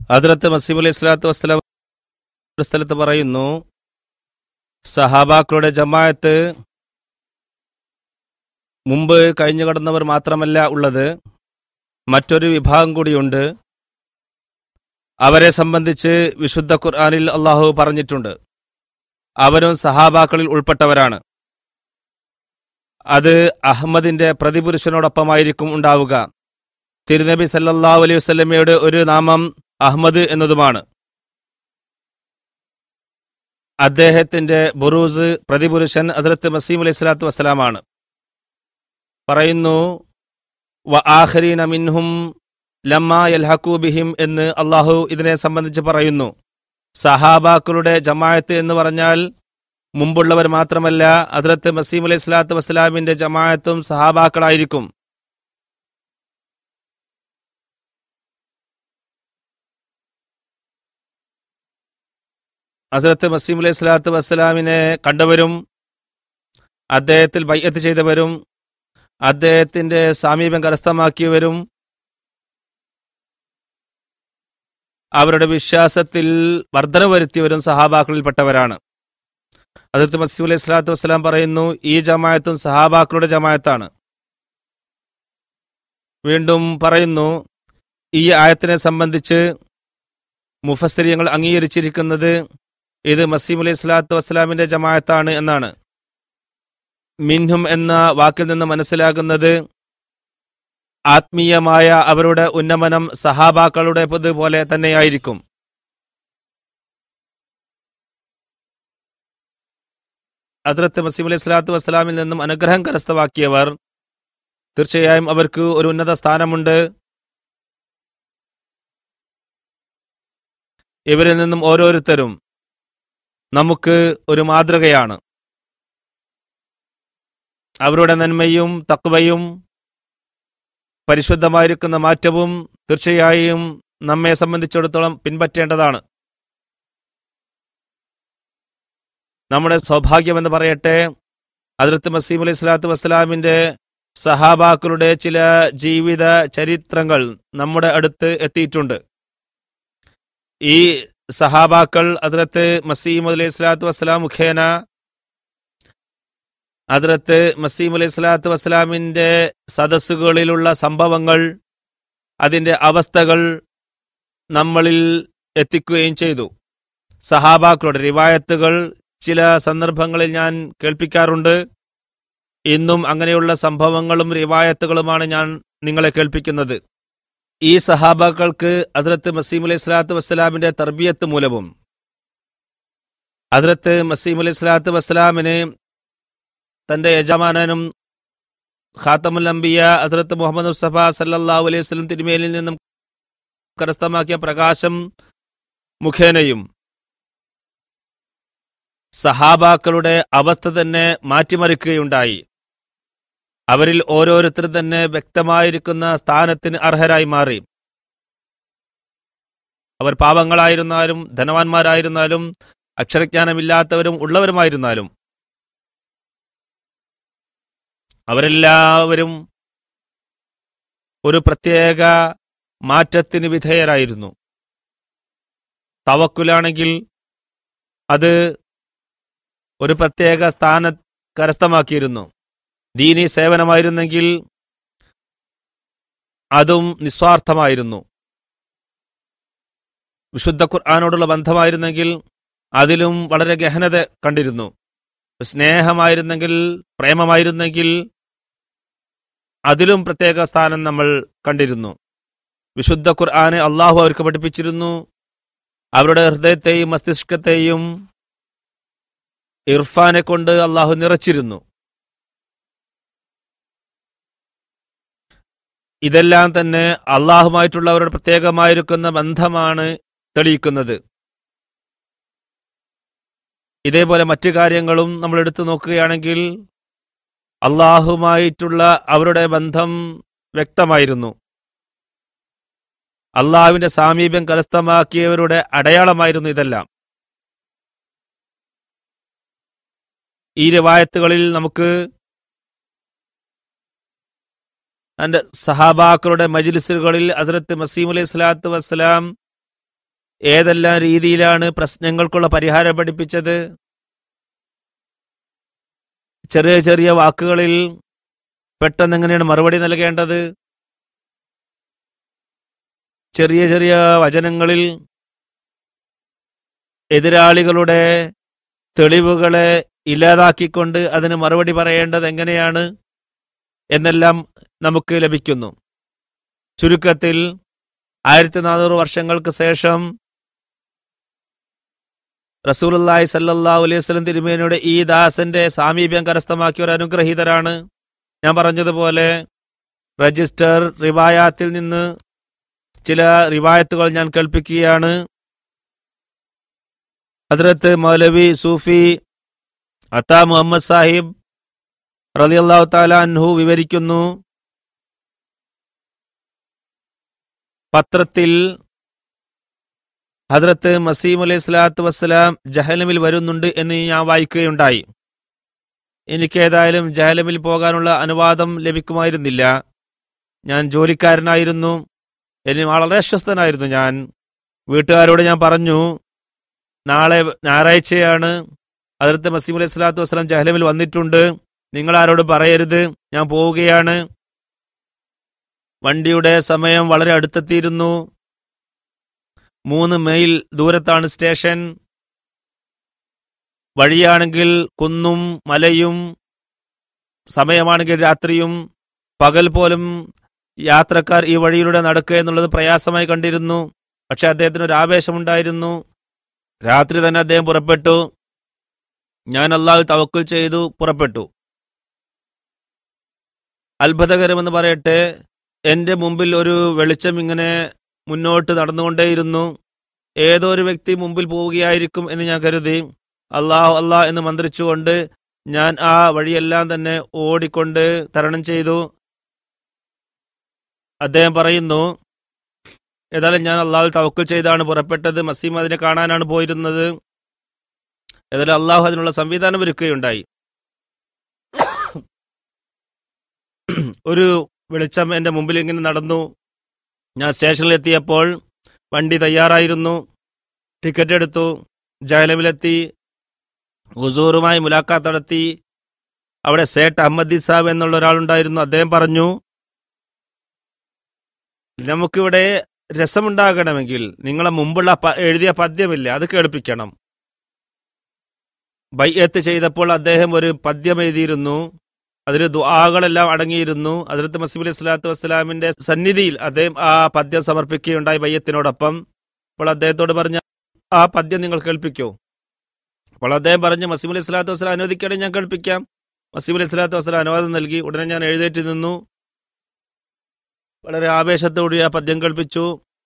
ഹദ്രത്ത് മസീം അലൈഹി സ്വലാത്തു വസ്സലാം ഒരു സ്ഥലത്ത് പറയുന്നു സഹാബാക്കളുടെ ജമാഅത്ത് മുമ്പ് കഴിഞ്ഞു കടന്നവർ മാത്രമല്ല ഉള്ളത് മറ്റൊരു വിഭാഗം കൂടിയുണ്ട് അവരെ സംബന്ധിച്ച് വിശുദ്ധ ഖുർആനിൽ അള്ളാഹു പറഞ്ഞിട്ടുണ്ട് അവരും സഹാബാക്കളിൽ ഉൾപ്പെട്ടവരാണ് അത് അഹമ്മദിന്റെ പ്രതിപുരുഷനോടൊപ്പമായിരിക്കും ഉണ്ടാവുക തിരുനബി സല്ലല്ലാഹു അലൈഹി വസല്ലമയുടെ ഒരു നാമം അഹമ്മദ് എന്നതുമാണ് അദ്ദേഹത്തിന്റെ ബുറൂസ് പ്രതിപുരുഷൻ ഹസ്രത്ത് മസീം അലൈഹി സ്വലാത്തു വസ്സലാമാണ് പറയുന്നു വ ആഖരീന മിൻഹും ലമ്മ യൽഹഖു ബിഹിം എന്ന് അള്ളാഹു ഇതിനെ സംബന്ധിച്ച് പറയുന്നു സഹാബാക്കളുടെ ജമാഅത്ത് എന്ന് പറഞ്ഞാൽ മുമ്പുള്ളവർ മാത്രമല്ല ഹസ്രത്ത് മസീം അലൈഹി സ്വലാത്തു വസ്സലാമിന്റെ ജമാഅത്തും സഹാബാക്കളായിരിക്കും ഹസ്രത്ത് മസീം അലൈഹി സ്വലാത്തു വസ്സലാമിനെ കണ്ടവരും അദ്ദേഹത്തിൽ ബയ്യത്ത് ചെയ്തവരും അദ്ദേഹത്തിന്റെ സാമീപ്യം കരസ്ഥമാക്കിയവരും അവരുടെ വിശ്വാസത്തിൽ വർധന വരുത്തിയവരും സഹാബാക്കളിൽപ്പെട്ടവരാണ് ഹസരത്ത് മസീം അലൈഹി സ്വലാത്തു വസ്സലാം പറയുന്നു ഈ ജമായത്തും സഹാബാക്കളുടെ ജമായത്താണ് വീണ്ടും പറയുന്നു ഈ ആയത്തിനെ സംബന്ധിച്ച് മുഫസ്സരിയങ്ങൾ അംഗീകരിച്ചിരിക്കുന്നത് ഇത് മസീം അലൈഹി സ്വലാത്തു വസ്സലാമിന്റെ ജമായത്താണ് എന്നാണ് മിൻഹും എന്ന വാക്കിൽ നിന്ന് മനസ്സിലാകുന്നത് ആത്മീയമായ അവരുടെ ഉന്നമനം സഹാബാക്കളുടെ പോലെ തന്നെയായിരിക്കും അതിർത്ത് മസീം അലൈഹി സ്വലാത്തു വസ്സലാമിൽ നിന്നും അനുഗ്രഹം കരസ്ഥമാക്കിയവർ തീർച്ചയായും അവർക്ക് ഒരു ഉന്നത സ്ഥാനമുണ്ട് ഇവരിൽ നിന്നും ഓരോരുത്തരും നമുക്ക് ഒരു മാതൃകയാണ് അവരുടെ നന്മയും തക്വയും പരിശുദ്ധമായിരിക്കുന്ന മാറ്റവും തീർച്ചയായും നമ്മെ സംബന്ധിച്ചിടത്തോളം പിൻപറ്റേണ്ടതാണ് നമ്മുടെ സൗഭാഗ്യമെന്ന് പറയട്ടെ അതിർത്ത് മസീം അലൈഹി സ്വലാത്തു വസ്സലാമിന്റെ സഹാബാക്കളുടെ ചില ജീവിത ചരിത്രങ്ങൾ നമ്മുടെ അടുത്ത് എത്തിയിട്ടുണ്ട് ഈ സഹാബാക്കൾ അതിർത്ത് മസീം അലൈഹി സ്വലാത്തു വസ്സലാം മുഖേന അതിർത്ത് മസീം അലൈഹി സ്വലാത്തു വസ്സലാമിന്റെ സദസ്സുകളിലുള്ള സംഭവങ്ങൾ അതിന്റെ അവസ്ഥകൾ നമ്മളിൽ എത്തിക്കുകയും ചെയ്തു സഹാബാക്കളുടെ റിവായത്തുകൾ ചില സന്ദർഭങ്ങളിൽ ഞാൻ കേൾപ്പിക്കാറുണ്ട് ഇന്നും അങ്ങനെയുള്ള സംഭവങ്ങളും റിവായത്തുകളുമാണ് ഞാൻ നിങ്ങളെ കേൾപ്പിക്കുന്നത് ഈ സഹാബാക്കൾക്ക് അതിർത്ത് മസീം അലൈഹി സ്വലാത്തു വസ്സലാമിന്റെ തർബിയത്ത് മൂലവും അതിർത്ത് മസീം അലൈഹി സ്വലാത്തു വസ്സലാമിന് തന്റെ യജമാനനും ഖാത്തമുൽ അംബിയ ഹസ്രത്ത് മുഹമ്മദ് മുസ്തഫ സല്ലല്ലാഹു അലൈഹി വസല്ലം തിരുമേലിൽ നിന്നും കരസ്ഥമാക്കിയ പ്രകാശം മുഖേനയും സഹാബാക്കളുടെ അവസ്ഥ തന്നെ മാറ്റിമറിക്കുകയുണ്ടായി അവരിൽ ഓരോരുത്തരും തന്നെ വ്യക്തമായിരിക്കുന്ന സ്ഥാനത്തിന് അർഹരായി മാറി അവർ പാപങ്ങളായിരുന്നാലും ധനവാന്മാരായിരുന്നാലും അക്ഷരജ്ഞാനമില്ലാത്തവരും ഉള്ളവരുമായിരുന്നാലും അവരെല്ലാവരും ഒരു പ്രത്യേക മാറ്റത്തിന് വിധേയരായിരുന്നു തവക്കുലാണെങ്കിൽ അത് ഒരു പ്രത്യേക സ്ഥാന കരസ്ഥമാക്കിയിരുന്നു ദീനി സേവനമായിരുന്നെങ്കിൽ അതും നിസ്വാർത്ഥമായിരുന്നു വിശുദ്ധ ഖുർആാനോടുള്ള ബന്ധമായിരുന്നെങ്കിൽ അതിലും വളരെ ഗഹനത കണ്ടിരുന്നു സ്നേഹമായിരുന്നെങ്കിൽ പ്രേമമായിരുന്നെങ്കിൽ അതിലും പ്രത്യേക സ്ഥാനം നമ്മൾ കണ്ടിരുന്നു വിശുദ്ധ ഖുർആനെ അള്ളാഹു അവർക്ക് പഠിപ്പിച്ചിരുന്നു അവരുടെ ഹൃദയത്തെയും മസ്തിഷ്കത്തെയും ഇർഫാനെ കൊണ്ട് അള്ളാഹു നിറച്ചിരുന്നു ഇതെല്ലാം തന്നെ അള്ളാഹുമായിട്ടുള്ള അവരുടെ പ്രത്യേകമായിരിക്കുന്ന ബന്ധമാണ് തെളിയിക്കുന്നത് ഇതേപോലെ മറ്റു കാര്യങ്ങളും നമ്മൾ എടുത്തു നോക്കുകയാണെങ്കിൽ അള്ളാഹുമായിട്ടുള്ള അവരുടെ ബന്ധം വ്യക്തമായിരുന്നു അള്ളാഹുവിന്റെ സാമീപ്യം കരസ്ഥമാക്കിയവരുടെ അടയാളമായിരുന്നു ഇതെല്ലാം ഈ രവായത്തുകളിൽ നമുക്ക് തന്റെ സഹാബാക്കളുടെ മജിലിസുകളിൽ ഹസരത്ത് മസീം അലൈഹി സ്വലാത്തു വസ്സലാം ഏതെല്ലാം രീതിയിലാണ് പ്രശ്നങ്ങൾക്കുള്ള പരിഹാരം പഠിപ്പിച്ചത് ചെറിയ ചെറിയ വാക്കുകളിൽ പെട്ടെന്ന് എങ്ങനെയാണ് മറുപടി നൽകേണ്ടത് ചെറിയ ചെറിയ വചനങ്ങളിൽ എതിരാളികളുടെ തെളിവുകളെ ഇല്ലാതാക്കിക്കൊണ്ട് അതിന് മറുപടി പറയേണ്ടത് എങ്ങനെയാണ് എന്നെല്ലാം നമുക്ക് ലഭിക്കുന്നു ചുരുക്കത്തിൽ ആയിരത്തി നാനൂറ് വർഷങ്ങൾക്ക് ശേഷം റസൂലുല്ലായി സല്ലാ അലൈഹി സ്വലം തിരുമേനിയുടെ ഈ ദാസന്റെ സാമീപ്യം കരസ്ഥമാക്കിയ ഒരു അനുഗ്രഹീതരാണ് ഞാൻ പറഞ്ഞതുപോലെ രജിസ്റ്റർ റിവായാത്തിൽ നിന്ന് ചില റിവായത്തുകൾ ഞാൻ കേൾപ്പിക്കുകയാണ് ഹദ്രത്ത് മൗലവി സൂഫി അത്ത മുഹമ്മദ് സാഹിബ് റളിയല്ലാഹു താല അൻഹു വിവരിക്കുന്നു പത്രത്തിൽ ഹദ്രത്ത് മസീം അലൈഹി സ്വലാത്തു വസ്സലാം ജഹലമിൽ വരുന്നുണ്ട് എന്ന് ഞാൻ വായിക്കുകയുണ്ടായി എനിക്ക് ഏതായാലും ജഹലമിൽ പോകാനുള്ള അനുവാദം ലഭിക്കുമായിരുന്നില്ല ഞാൻ ജോലിക്കാരനായിരുന്നു എന്നെ വളരെ അസ്വസ്ഥനായിരുന്നു ഞാൻ വീട്ടുകാരോട് ഞാൻ പറഞ്ഞു നാളെ ഞായറാഴ്ചയാണ് അതിർത്ത് മസീം അലൈഹി സ്വലാത്തു വസ്സലാം ജഹലമിൽ വന്നിട്ടുണ്ട് നിങ്ങൾ ആരോട് പറയരുത് ഞാൻ പോവുകയാണ് വണ്ടിയുടെ സമയം വളരെ അടുത്തെത്തിയിരുന്നു മൂന്ന് മൈൽ ദൂരത്താണ് സ്റ്റേഷൻ വഴിയാണെങ്കിൽ കുന്നും മലയും സമയമാണെങ്കിൽ രാത്രിയും പകൽ പോലും യാത്രക്കാർ ഈ വഴിയിലൂടെ നടക്കുക എന്നുള്ളത് പ്രയാസമായി കണ്ടിരുന്നു പക്ഷെ അദ്ദേഹത്തിന് ഒരു ആവേശമുണ്ടായിരുന്നു രാത്രി തന്നെ അദ്ദേഹം പുറപ്പെട്ടു ഞാൻ അള്ളാഹു തവക്കുൽ ചെയ്തു പുറപ്പെട്ടു അത്ഭുതകരമെന്ന് പറയട്ടെ എൻ്റെ മുമ്പിൽ ഒരു വെളിച്ചം ഇങ്ങനെ മുന്നോട്ട് നടന്നുകൊണ്ടേയിരുന്നു ഏതോ ഒരു വ്യക്തി മുമ്പിൽ പോവുകയായിരിക്കും എന്ന് ഞാൻ കരുതി അള്ളാഹു അള്ളാഹ് എന്ന് മന്ത്രിച്ചുകൊണ്ട് ഞാൻ ആ വഴിയെല്ലാം തന്നെ ഓടിക്കൊണ്ട് തരണം ചെയ്തു അദ്ദേഹം പറയുന്നു ഏതായാലും ഞാൻ അള്ളാഹു തവക്കൽ ചെയ്താണ് പുറപ്പെട്ടത് മസീം അതിനെ കാണാനാണ് പോയിരുന്നത് ഏതായാലും അള്ളാഹു അതിനുള്ള സംവിധാനം ഒരുക്കുകയുണ്ടായി ഒരു വെളിച്ചം എൻ്റെ മുമ്പിൽ ഇങ്ങനെ നടന്നു ഞാൻ സ്റ്റേഷനിലെത്തിയപ്പോൾ വണ്ടി തയ്യാറായിരുന്നു ടിക്കറ്റ് എടുത്തു ജയലമിലെത്തി ഹുസൂറുമായി മുലാഖാത്ത് നടത്തി അവിടെ സേട്ട് അഹമ്മദി സാബ് എന്നുള്ള ഒരാളുണ്ടായിരുന്നു അദ്ദേഹം പറഞ്ഞു നമുക്കിവിടെ രസമുണ്ടാകണമെങ്കിൽ നിങ്ങളെ മുമ്പുള്ള പ- എഴുതിയ പദ്യമില്ല അത് കേൾപ്പിക്കണം ബയ്യത്ത് ചെയ്തപ്പോൾ അദ്ദേഹം ഒരു പദ്യം എഴുതിയിരുന്നു അതിൽ ദുആകളെല്ലാം അടങ്ങിയിരുന്നു അതിർത്ത് മസീബ് അലൈഹി സ്വലാത്തു വസ്സലാമിന്റെ സന്നിധിയിൽ അദ്ദേഹം ആ പദ്യം സമർപ്പിക്കുകയുണ്ടായി ബയ്യത്തിനോടൊപ്പം അപ്പോൾ അദ്ദേഹത്തോട് പറഞ്ഞ ആ പദ്യം നിങ്ങൾ കേൾപ്പിക്കൂ അപ്പോൾ അദ്ദേഹം പറഞ്ഞു മസീബ് അലൈഹി സ്വലാത്തു വസ്സലാം അനുവദിക്കണേ ഞാൻ കേൾപ്പിക്കാം മസീബ് അലൈഹി സ്വലാത്തു വസ്സലാം അനുവാദം നൽകി ഉടനെ ഞാൻ എഴുന്നേറ്റ് നിന്നു വളരെ ആവേശത്തോടെ ആ പദ്യം കേൾപ്പിച്ചു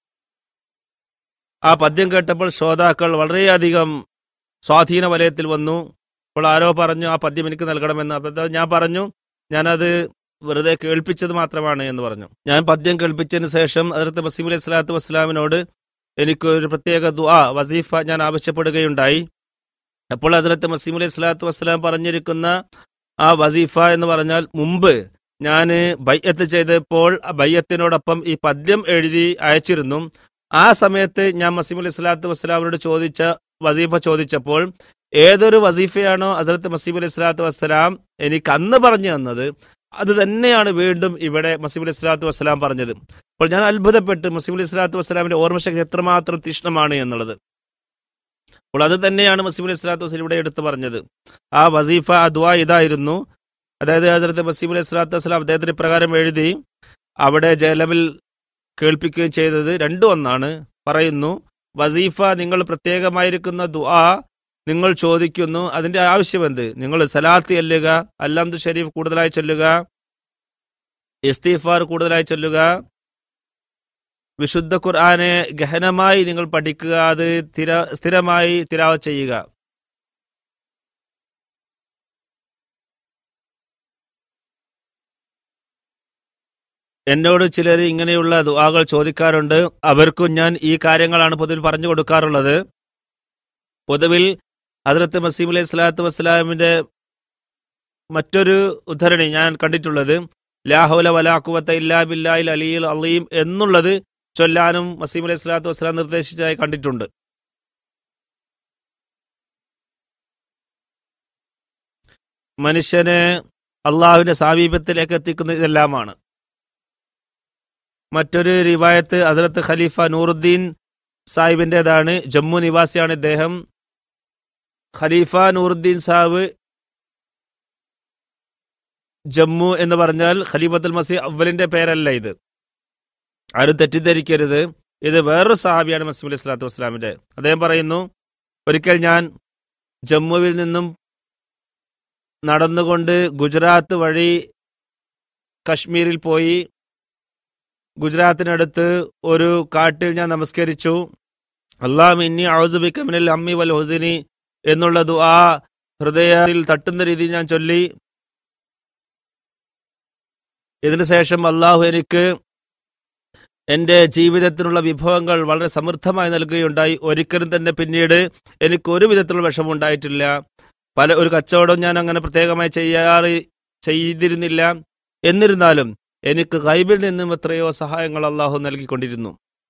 ആ പദ്യം കേട്ടപ്പോൾ ശ്രോതാക്കൾ വളരെയധികം സ്വാധീന വലയത്തിൽ വന്നു അപ്പോൾ ആരോ പറഞ്ഞു ആ പദ്യം എനിക്ക് നൽകണമെന്ന് അപ്പോൾ ഞാൻ പറഞ്ഞു ഞാനത് വെറുതെ കേൾപ്പിച്ചത് മാത്രമാണ് എന്ന് പറഞ്ഞു ഞാൻ പദ്യം കേൾപ്പിച്ചതിന് ശേഷം അതിർത്ത് മസീം അലൈഹി സ്വലാത്തു വസ്സലാമിനോട് എനിക്ക് ഒരു പ്രത്യേക ദുആ വസീഫ ഞാൻ ആവശ്യപ്പെടുകയുണ്ടായി അപ്പോൾ ഹസരത്ത് മസീം അലൈഹി സ്വലാത്തു വസ്സലാം പറഞ്ഞിരിക്കുന്ന ആ വസീഫ എന്ന് പറഞ്ഞാൽ മുമ്പ് ഞാൻ ബയ്യത്ത് ചെയ്തപ്പോൾ ആ ബയ്യത്തിനോടൊപ്പം ഈ പദ്യം എഴുതി അയച്ചിരുന്നു ആ സമയത്ത് ഞാൻ മസീം അലൈഹി സ്വലാത്തു വസ്സലാമിനോട് ചോദിച്ച വസീഫ ചോദിച്ചപ്പോൾ ഏതൊരു വസീഫയാണോ ഹസരത്ത് മസീബ് അലൈഹി സ്വലാത്തു വസ്സലാം എനിക്ക് അന്ന് പറഞ്ഞു തന്നത് അത് തന്നെയാണ് വീണ്ടും ഇവിടെ മസീബ് അലൈഹി സ്വലാത്തു വസ്സലാം പറഞ്ഞത് അപ്പോൾ ഞാൻ അത്ഭുതപ്പെട്ട് മസീബ് അലൈഹി സ്വലാത്തു വസ്സലാമിന്റെ ഓർമ്മശക്തി എത്രമാത്രം തീഷ്ണമാണ് എന്നുള്ളത് അപ്പോൾ അത് തന്നെയാണ് മസീബ് അലൈഹി സ്വലാത്തു വസ്സലാം ഇവിടെ എടുത്തു പറഞ്ഞത് ആ വസീഫ ആ ദുആ ഇതായിരുന്നു അതായത് ഹസരത്ത് മസീബ് അലൈഹി സ്വലാത്തു വസ്സലാം അദ്ദേഹത്തിന് ഇപ്രകാരം എഴുതി അവിടെ ജലമിൽ കേൾപ്പിക്കുകയും ചെയ്തത് രണ്ടും ഒന്നാണ് പറയുന്നു വസീഫ നിങ്ങൾ പ്രത്യേകമായിരിക്കുന്ന ദുആ നിങ്ങൾ ചോദിക്കുന്നു അതിന്റെ ആവശ്യം എന്ത് നിങ്ങൾ സലാത്ത് ചെല്ലുക അല്ലാംദു ഷരീഫ് കൂടുതലായി ചൊല്ലുക ഇസ്തീഫാർ കൂടുതലായി ചൊല്ലുക വിശുദ്ധ ഖുർആനെ ഗഹനമായി നിങ്ങൾ പഠിക്കുക അത് സ്ഥിര സ്ഥിരമായി തിരാവ ചെയ്യുക എന്നോട് ചിലർ ഇങ്ങനെയുള്ള ദുആകൾ ചോദിക്കാറുണ്ട് അവർക്കും ഞാൻ ഈ കാര്യങ്ങളാണ് പൊതുവിൽ പറഞ്ഞു കൊടുക്കാറുള്ളത് പൊതുവിൽ ഹദ്രത്ത് മസീം അലൈഹി സ്വലാത്തു വസ്സലാമിന്റെ മറ്റൊരു ഉദ്ധരണി ഞാൻ കണ്ടിട്ടുള്ളത് ലാഹുല വലാഖുവത്ത ഇല്ലാ ബില്ലാഹിൽ അലിയിൽ അലീം എന്നുള്ളത് ചൊല്ലാനും മസീം അലൈഹി സ്വലാത്തു വസ്സലാം നിർദ്ദേശിച്ചതായി കണ്ടിട്ടുണ്ട് മനുഷ്യനെ അള്ളാഹുവിന്റെ സാമീപ്യത്തിലേക്ക് എത്തിക്കുന്ന ഇതെല്ലാമാണ് മറ്റൊരു റിവായത്ത് ഹസരത്ത് ഖലീഫ നൂറുദ്ദീൻ സാഹിബിൻ്റെതാണ് ജമ്മു നിവാസിയാണ് ഇദ്ദേഹം ഖലീഫ നൂറുദ്ദീൻ സാഹിബ് ജമ്മു എന്ന് പറഞ്ഞാൽ ഖലീഫത്തുൽ മസീഹ് അവലിന്റെ പേരല്ല ഇത് ആരും തെറ്റിദ്ധരിക്കരുത് ഇത് വേറൊരു സഹാബിയാണ് മസീം അലൈഹി സ്വലാത്തു വസ്സലാമിന്റെ അദ്ദേഹം പറയുന്നു ഒരിക്കൽ ഞാൻ ജമ്മുവിൽ നിന്നും നടന്നുകൊണ്ട് ഗുജറാത്ത് വഴി കശ്മീരിൽ പോയി ഗുജറാത്തിനടുത്ത് ഒരു കാട്ടിൽ ഞാൻ നമസ്കരിച്ചു അള്ളാഹ് ഇന്നി ഔസുബിക്ക മിനൽ അമ്മി വൽ ഹുസിനി എന്നുള്ള ദുആ ഹൃദയത്തിൽ തട്ടുന്ന രീതിയിൽ ഞാൻ ചൊല്ലി ഇതിനു ശേഷം അള്ളാഹു എനിക്ക് എൻ്റെ ജീവിതത്തിനുള്ള വിഭവങ്ങൾ വളരെ സമൃദ്ധമായി നൽകുകയുണ്ടായി ഒരിക്കലും തന്നെ പിന്നീട് എനിക്ക് ഒരു വിധത്തിലുള്ള വിഷമം ഉണ്ടായിട്ടില്ല പല ഒരു കച്ചവടം ഞാൻ അങ്ങനെ പ്രത്യേകമായി ചെയ്യാറ് ചെയ്തിരുന്നില്ല എന്നിരുന്നാലും എനിക്ക് ഗൈബിൽ നിന്നും എത്രയോ സഹായങ്ങൾ അള്ളാഹു നൽകിക്കൊണ്ടിരുന്നു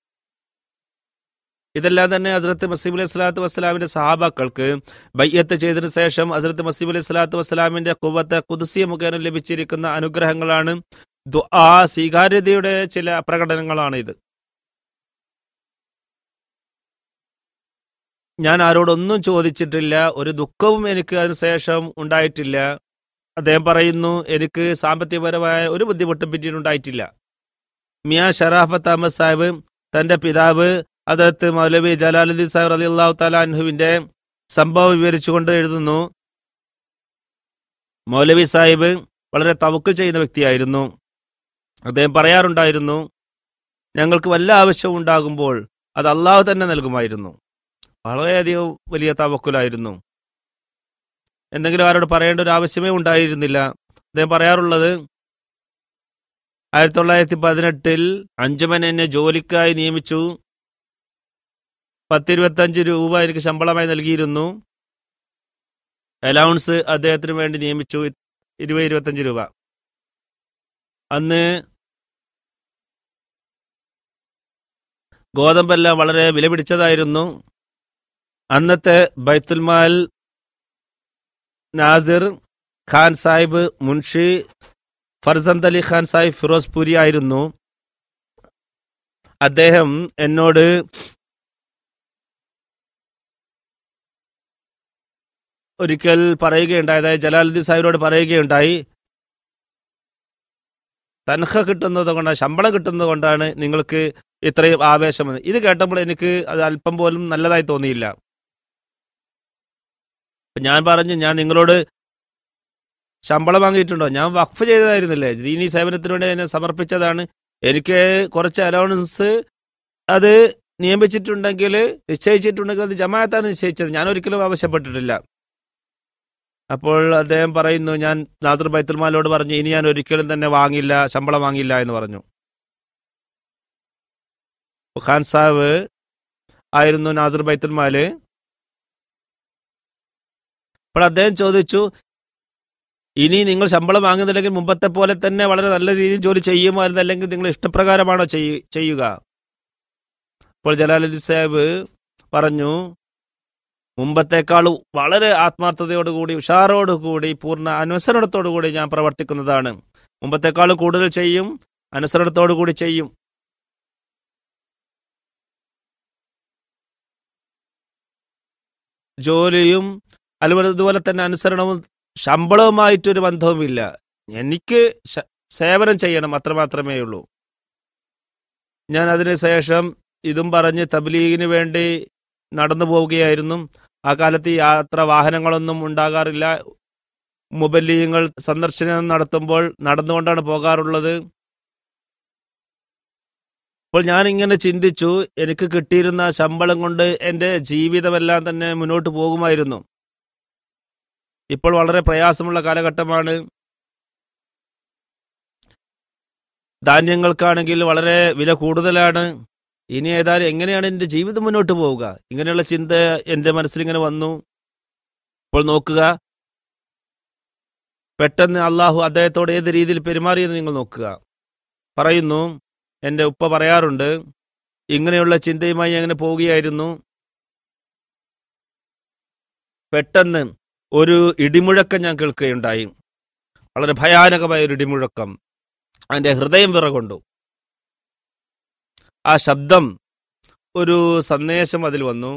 ഇതെല്ലാം തന്നെ ഹസ്രത്ത് മസീബ് അലൈഹി സ്വലാത്തു വസ്സലാമിന്റെ സഹാബാക്കൾക്ക് ബയ്യത്ത് ചെയ്തതിനു ശേഷം ഹസ്രത്ത് മസീബ് അലൈഹി സ്വലാത്തു വസ്സലാമിന്റെ കുവത്തെ കുതിസിയ മുഖേന ലഭിച്ചിരിക്കുന്ന അനുഗ്രഹങ്ങളാണ് ദുആ സ്വീകാര്യതയുടെ ചില പ്രകടനങ്ങളാണ് ഇത് ഞാൻ ആരോടൊന്നും ചോദിച്ചിട്ടില്ല ഒരു ദുഃഖവും എനിക്ക് അതിനുശേഷം ഉണ്ടായിട്ടില്ല അദ്ദേഹം പറയുന്നു എനിക്ക് സാമ്പത്തികപരമായ ഒരു ബുദ്ധിമുട്ടും പിന്നീട് ഉണ്ടായിട്ടില്ല മിയ ഷറാഫത്ത് അഹമ്മദ് സാഹിബ് തന്റെ പിതാവ് അതിർത്ത് മൗലവി ജലാലുദ്ദീൻ സാഹിബ് അലി അള്ളാഹു താലാൻഹുവിന്റെ സംഭവം വിവരിച്ചുകൊണ്ട് എഴുതുന്നു മൗലവി സാഹിബ് വളരെ തവക്ക് ചെയ്യുന്ന വ്യക്തിയായിരുന്നു അദ്ദേഹം പറയാറുണ്ടായിരുന്നു ഞങ്ങൾക്ക് വല്ല ആവശ്യവും ഉണ്ടാകുമ്പോൾ അത് അള്ളാഹു തന്നെ നൽകുമായിരുന്നു വളരെയധികം വലിയ തവക്കുലായിരുന്നു എന്തെങ്കിലും ആരോട് പറയേണ്ട ഒരു ആവശ്യമേ ഉണ്ടായിരുന്നില്ല അദ്ദേഹം പറയാറുള്ളത് ആയിരത്തി തൊള്ളായിരത്തി പതിനെട്ടിൽ അഞ്ചുമൻ എന്നെ ജോലിക്കായി നിയമിച്ചു പത്തിരുപത്തഞ്ച് രൂപ എനിക്ക് ശമ്പളമായി നൽകിയിരുന്നു അലൗൺസ് അദ്ദേഹത്തിന് വേണ്ടി നിയമിച്ചു ഇരുപത് ഇരുപത്തഞ്ച് രൂപ അന്ന് ഗോതമ്പെല്ലാം വളരെ വിലപിടിച്ചതായിരുന്നു അന്നത്തെ ബൈത്തുൽമാൽ നാസിർ ഖാൻ സാഹിബ് മുൻഷി ഫർസന്ത് അലി ഖാൻ സാഹിബ് ഫിറോസ്പുരി ആയിരുന്നു അദ്ദേഹം എന്നോട് ഒരിക്കൽ പറയുകയുണ്ടായി അതായത് ജലാലുദ്ദീൻ സാഹിബിനോട് പറയുകയുണ്ടായി തൻഹ കിട്ടുന്നത് കൊണ്ടാണ് ശമ്പളം കിട്ടുന്നത് കൊണ്ടാണ് നിങ്ങൾക്ക് ഇത്രയും ആവേശം ഇത് കേട്ടപ്പോൾ എനിക്ക് അത് അല്പം പോലും നല്ലതായി തോന്നിയില്ല ഞാൻ പറഞ്ഞു ഞാൻ നിങ്ങളോട് ശമ്പളം വാങ്ങിയിട്ടുണ്ടോ ഞാൻ വഖഫ് ചെയ്തതായിരുന്നില്ലേ ദീനി സേവനത്തിന് വേണ്ടി എന്നെ സമർപ്പിച്ചതാണ് എനിക്ക് കുറച്ച് അലൗൺസ് അത് നിയമിച്ചിട്ടുണ്ടെങ്കിൽ നിശ്ചയിച്ചിട്ടുണ്ടെങ്കിൽ അത് ജമാഅത്താണ് നിശ്ചയിച്ചത് ഞാൻ ഒരിക്കലും ആവശ്യപ്പെട്ടിട്ടില്ല അപ്പോൾ അദ്ദേഹം പറയുന്നു ഞാൻ നാദർ ബൈത്തുൽമാലോട് പറഞ്ഞു ഇനി ഞാൻ ഒരിക്കലും തന്നെ വാങ്ങില്ല ശമ്പളം വാങ്ങില്ല എന്ന് പറഞ്ഞു ഖാൻ സാഹിബ് ആയിരുന്നു നാസർ ബൈത്തുൽമാല് അപ്പോൾ അദ്ദേഹം ചോദിച്ചു ഇനി നിങ്ങൾ ശമ്പളം വാങ്ങുന്നില്ലെങ്കിൽ മുമ്പത്തെ പോലെ തന്നെ വളരെ നല്ല രീതിയിൽ ജോലി ചെയ്യുമോ അതല്ലെങ്കിൽ നിങ്ങൾ ഇഷ്ടപ്രകാരമാണോ ചെയ്യുക അപ്പോൾ ജലാലുദ്ദീൻ സാഹിബ് പറഞ്ഞു മുമ്പത്തേക്കാൾ വളരെ ആത്മാർത്ഥതയോടുകൂടി ഉഷാറോടുകൂടി പൂർണ്ണ അനുസരണത്തോടുകൂടി ഞാൻ പ്രവർത്തിക്കുന്നതാണ് മുമ്പത്തേക്കാൾ കൂടുതൽ ചെയ്യും അനുസരണത്തോടുകൂടി ചെയ്യും ജോലിയും അതുപോലെ ഇതുപോലെ തന്നെ അനുസരണവും ശമ്പളവുമായിട്ടൊരു ബന്ധവുമില്ല എനിക്ക് സേവനം ചെയ്യണം അത്രമാത്രമേ ഉള്ളൂ ഞാൻ അതിനുശേഷം ഇതും പറഞ്ഞ് തബ്ലീഗിന് വേണ്ടി നടന്നു പോവുകയായിരുന്നു ആ കാലത്ത് യാത്ര വാഹനങ്ങളൊന്നും ഉണ്ടാകാറില്ല മുബല്ലീങ്ങൾ സന്ദർശനം നടത്തുമ്പോൾ നടന്നുകൊണ്ടാണ് പോകാറുള്ളത് അപ്പോൾ ഞാൻ ഇങ്ങനെ ചിന്തിച്ചു എനിക്ക് കിട്ടിയിരുന്ന ശമ്പളം കൊണ്ട് എൻ്റെ ജീവിതമെല്ലാം തന്നെ മുന്നോട്ട് പോകുമായിരുന്നു ഇപ്പോൾ വളരെ പ്രയാസമുള്ള കാലഘട്ടമാണ് ധാന്യങ്ങൾക്കാണെങ്കിൽ വളരെ വില കൂടുതലാണ് ഇനി ഏതായാലും എങ്ങനെയാണ് എൻ്റെ ജീവിതം മുന്നോട്ട് പോവുക ഇങ്ങനെയുള്ള ചിന്ത എൻ്റെ മനസ്സിലിങ്ങനെ വന്നു ഇപ്പോൾ നോക്കുക പെട്ടെന്ന് അള്ളാഹു അദ്ദേഹത്തോട് ഏത് രീതിയിൽ പെരുമാറിയെന്ന് നിങ്ങൾ നോക്കുക പറയുന്നു എൻ്റെ ഉപ്പ പറയാറുണ്ട് ഇങ്ങനെയുള്ള ചിന്തയുമായി അങ്ങനെ പോവുകയായിരുന്നു പെട്ടെന്ന് ഒരു ഇടിമുഴക്കം ഞാൻ കേൾക്കുകയുണ്ടായി വളരെ ഭയാനകമായ ഒരു ഇടിമുഴക്കം അതിന്റെ ഹൃദയം വിറകൊണ്ടു ആ ശബ്ദം ഒരു സന്ദേശം അതിൽ വന്നു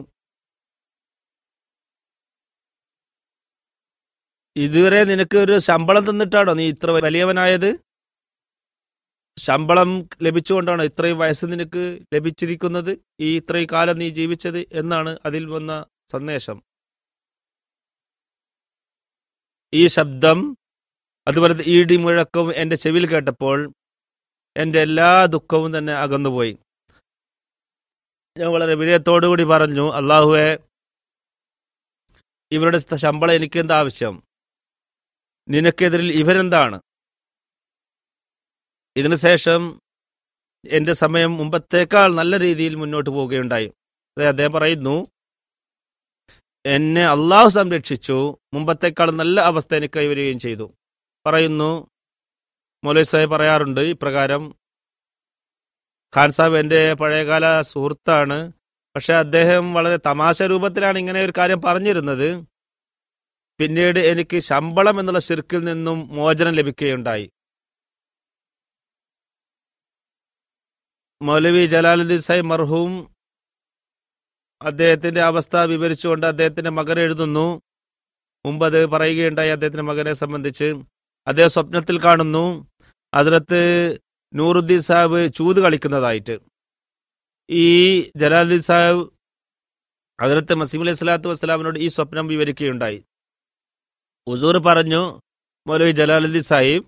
ഇതുവരെ നിനക്ക് ഒരു ശമ്പളം തന്നിട്ടാണോ നീ ഇത്ര വലിയവനായത് ശമ്പളം ലഭിച്ചുകൊണ്ടാണോ ഇത്രയും വയസ്സ് നിനക്ക് ലഭിച്ചിരിക്കുന്നത് ഈ ഇത്രയും കാലം നീ ജീവിച്ചത് എന്നാണ് അതിൽ വന്ന സന്ദേശം ഈ ശബ്ദം അതുപോലെ ഈ ഇടിമുഴക്കവും എൻ്റെ ചെവിയിൽ കേട്ടപ്പോൾ എൻ്റെ എല്ലാ ദുഃഖവും തന്നെ അകന്നുപോയി ഞാൻ വളരെ വിനയത്തോടുകൂടി പറഞ്ഞു അള്ളാഹുവെ ഇവരുടെ ശമ്പളം എനിക്കെന്താ ആവശ്യം നിനക്കെതിരിൽ ഇവരെന്താണ് ഇതിനുശേഷം എൻ്റെ സമയം മുമ്പത്തേക്കാൾ നല്ല രീതിയിൽ മുന്നോട്ട് പോവുകയുണ്ടായി അതെ അദ്ദേഹം പറയുന്നു എന്നെ അള്ളാഹു സംരക്ഷിച്ചു മുമ്പത്തേക്കാൾ നല്ല അവസ്ഥ എനിക്ക് കൈവരികയും ചെയ്തു പറയുന്നു മൗലവി സാഹിബ് പറയാറുണ്ട് ഇപ്രകാരം ഖാൻ സാഹിബ് എൻ്റെ പഴയകാല സുഹൃത്താണ് പക്ഷെ അദ്ദേഹം വളരെ തമാശ രൂപത്തിലാണ് ഇങ്ങനെ ഒരു കാര്യം പറഞ്ഞിരുന്നത് പിന്നീട് എനിക്ക് ശമ്പളം എന്നുള്ള ശിർക്കിൽ നിന്നും മോചനം ലഭിക്കുകയുണ്ടായി മൗലവി ജലാലുദ്ദീൻ സാഹിബ് മർഹൂം അദ്ദേഹത്തിന്റെ അവസ്ഥ വിവരിച്ചുകൊണ്ട് അദ്ദേഹത്തിന്റെ മകൻ എഴുതുന്നു മുമ്പ് അത് പറയുകയുണ്ടായി അദ്ദേഹത്തിന്റെ മകനെ സംബന്ധിച്ച് അദ്ദേഹം സ്വപ്നത്തിൽ കാണുന്നു അതിലത്ത് നൂറുദ്ദീൻ സാഹിബ് ചൂത് കളിക്കുന്നതായിട്ട് ഈ ജലാലുദ്ദീൻ സാഹിബ് അതിലത്ത് മസീം അലൈഹി സ്വലാത്തു വസ്സലാമിനോട് ഈ സ്വപ്നം വിവരിക്കുകയുണ്ടായി ഉസൂർ പറഞ്ഞു മൗലവി ജലാലുദ്ദീൻ സാഹിബ്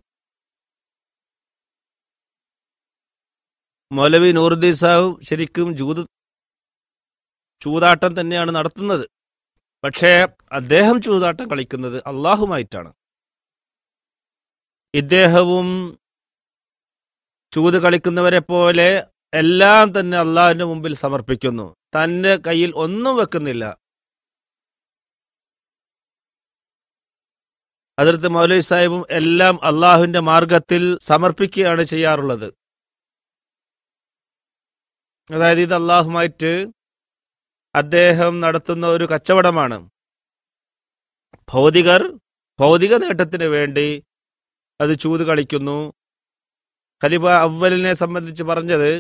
മൗലവി നൂറുദ്ദീൻ സാഹിബ് ശരിക്കും ജൂത് ചൂതാട്ടം തന്നെയാണ് നടത്തുന്നത് പക്ഷേ അദ്ദേഹം ചൂതാട്ടം കളിക്കുന്നത് അള്ളാഹുമായിട്ടാണ് ഇദ്ദേഹവും ചൂത് കളിക്കുന്നവരെ പോലെ എല്ലാം തന്നെ അള്ളാഹുവിന്റെ മുമ്പിൽ സമർപ്പിക്കുന്നു തന്റെ കയ്യിൽ ഒന്നും വെക്കുന്നില്ല അതിർത്ത് മൗലവി സാഹിബും എല്ലാം അള്ളാഹുവിന്റെ മാർഗത്തിൽ സമർപ്പിക്കുകയാണ് ചെയ്യാറുള്ളത് അതായത് ഇത് അള്ളാഹുമായിട്ട് അദ്ദേഹം നടത്തുന്ന ഒരു കച്ചവടമാണ് ഭൗതികർ ഭൗതിക നേട്ടത്തിന് വേണ്ടി അത് ചൂത് കളിക്കുന്നു ഖലിഫ അവലിനെ സംബന്ധിച്ച് പറഞ്ഞത്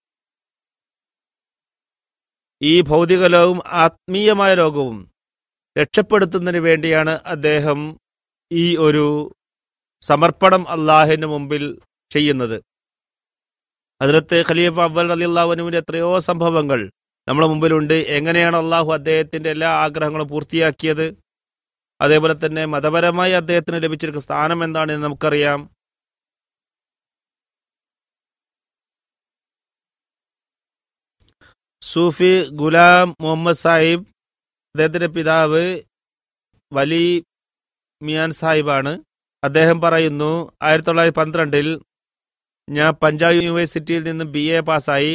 ഈ ഭൗതിക ലോകവും ആത്മീയമായ ലോകവും രക്ഷപ്പെടുത്തുന്നതിന് വേണ്ടിയാണ് അദ്ദേഹം ഈ ഒരു സമർപ്പണം അള്ളാഹിന് മുമ്പിൽ ചെയ്യുന്നത് അതിലത്ത് ഖലീഫ അവൽ അലി അള്ളാഹുവിന്റെ എത്രയോ സംഭവങ്ങൾ നമ്മുടെ മുമ്പിലുണ്ട് എങ്ങനെയാണ് അള്ളാഹു അദ്ദേഹത്തിന്റെ എല്ലാ ആഗ്രഹങ്ങളും പൂർത്തിയാക്കിയത് അതേപോലെ തന്നെ മതപരമായി അദ്ദേഹത്തിന് ലഭിച്ചിരിക്കുന്ന സ്ഥാനം എന്താണെന്ന് നമുക്കറിയാം സൂഫി ഗുലാം മുഹമ്മദ് സാഹിബ് അദ്ദേഹത്തിന്റെ പിതാവ് വലി മിയാൻ സാഹിബാണ് അദ്ദേഹം പറയുന്നു ആയിരത്തി തൊള്ളായിരത്തി പന്ത്രണ്ടിൽ ഞാൻ പഞ്ചാബ് യൂണിവേഴ്സിറ്റിയിൽ നിന്ന് ബി എ പാസ്സായി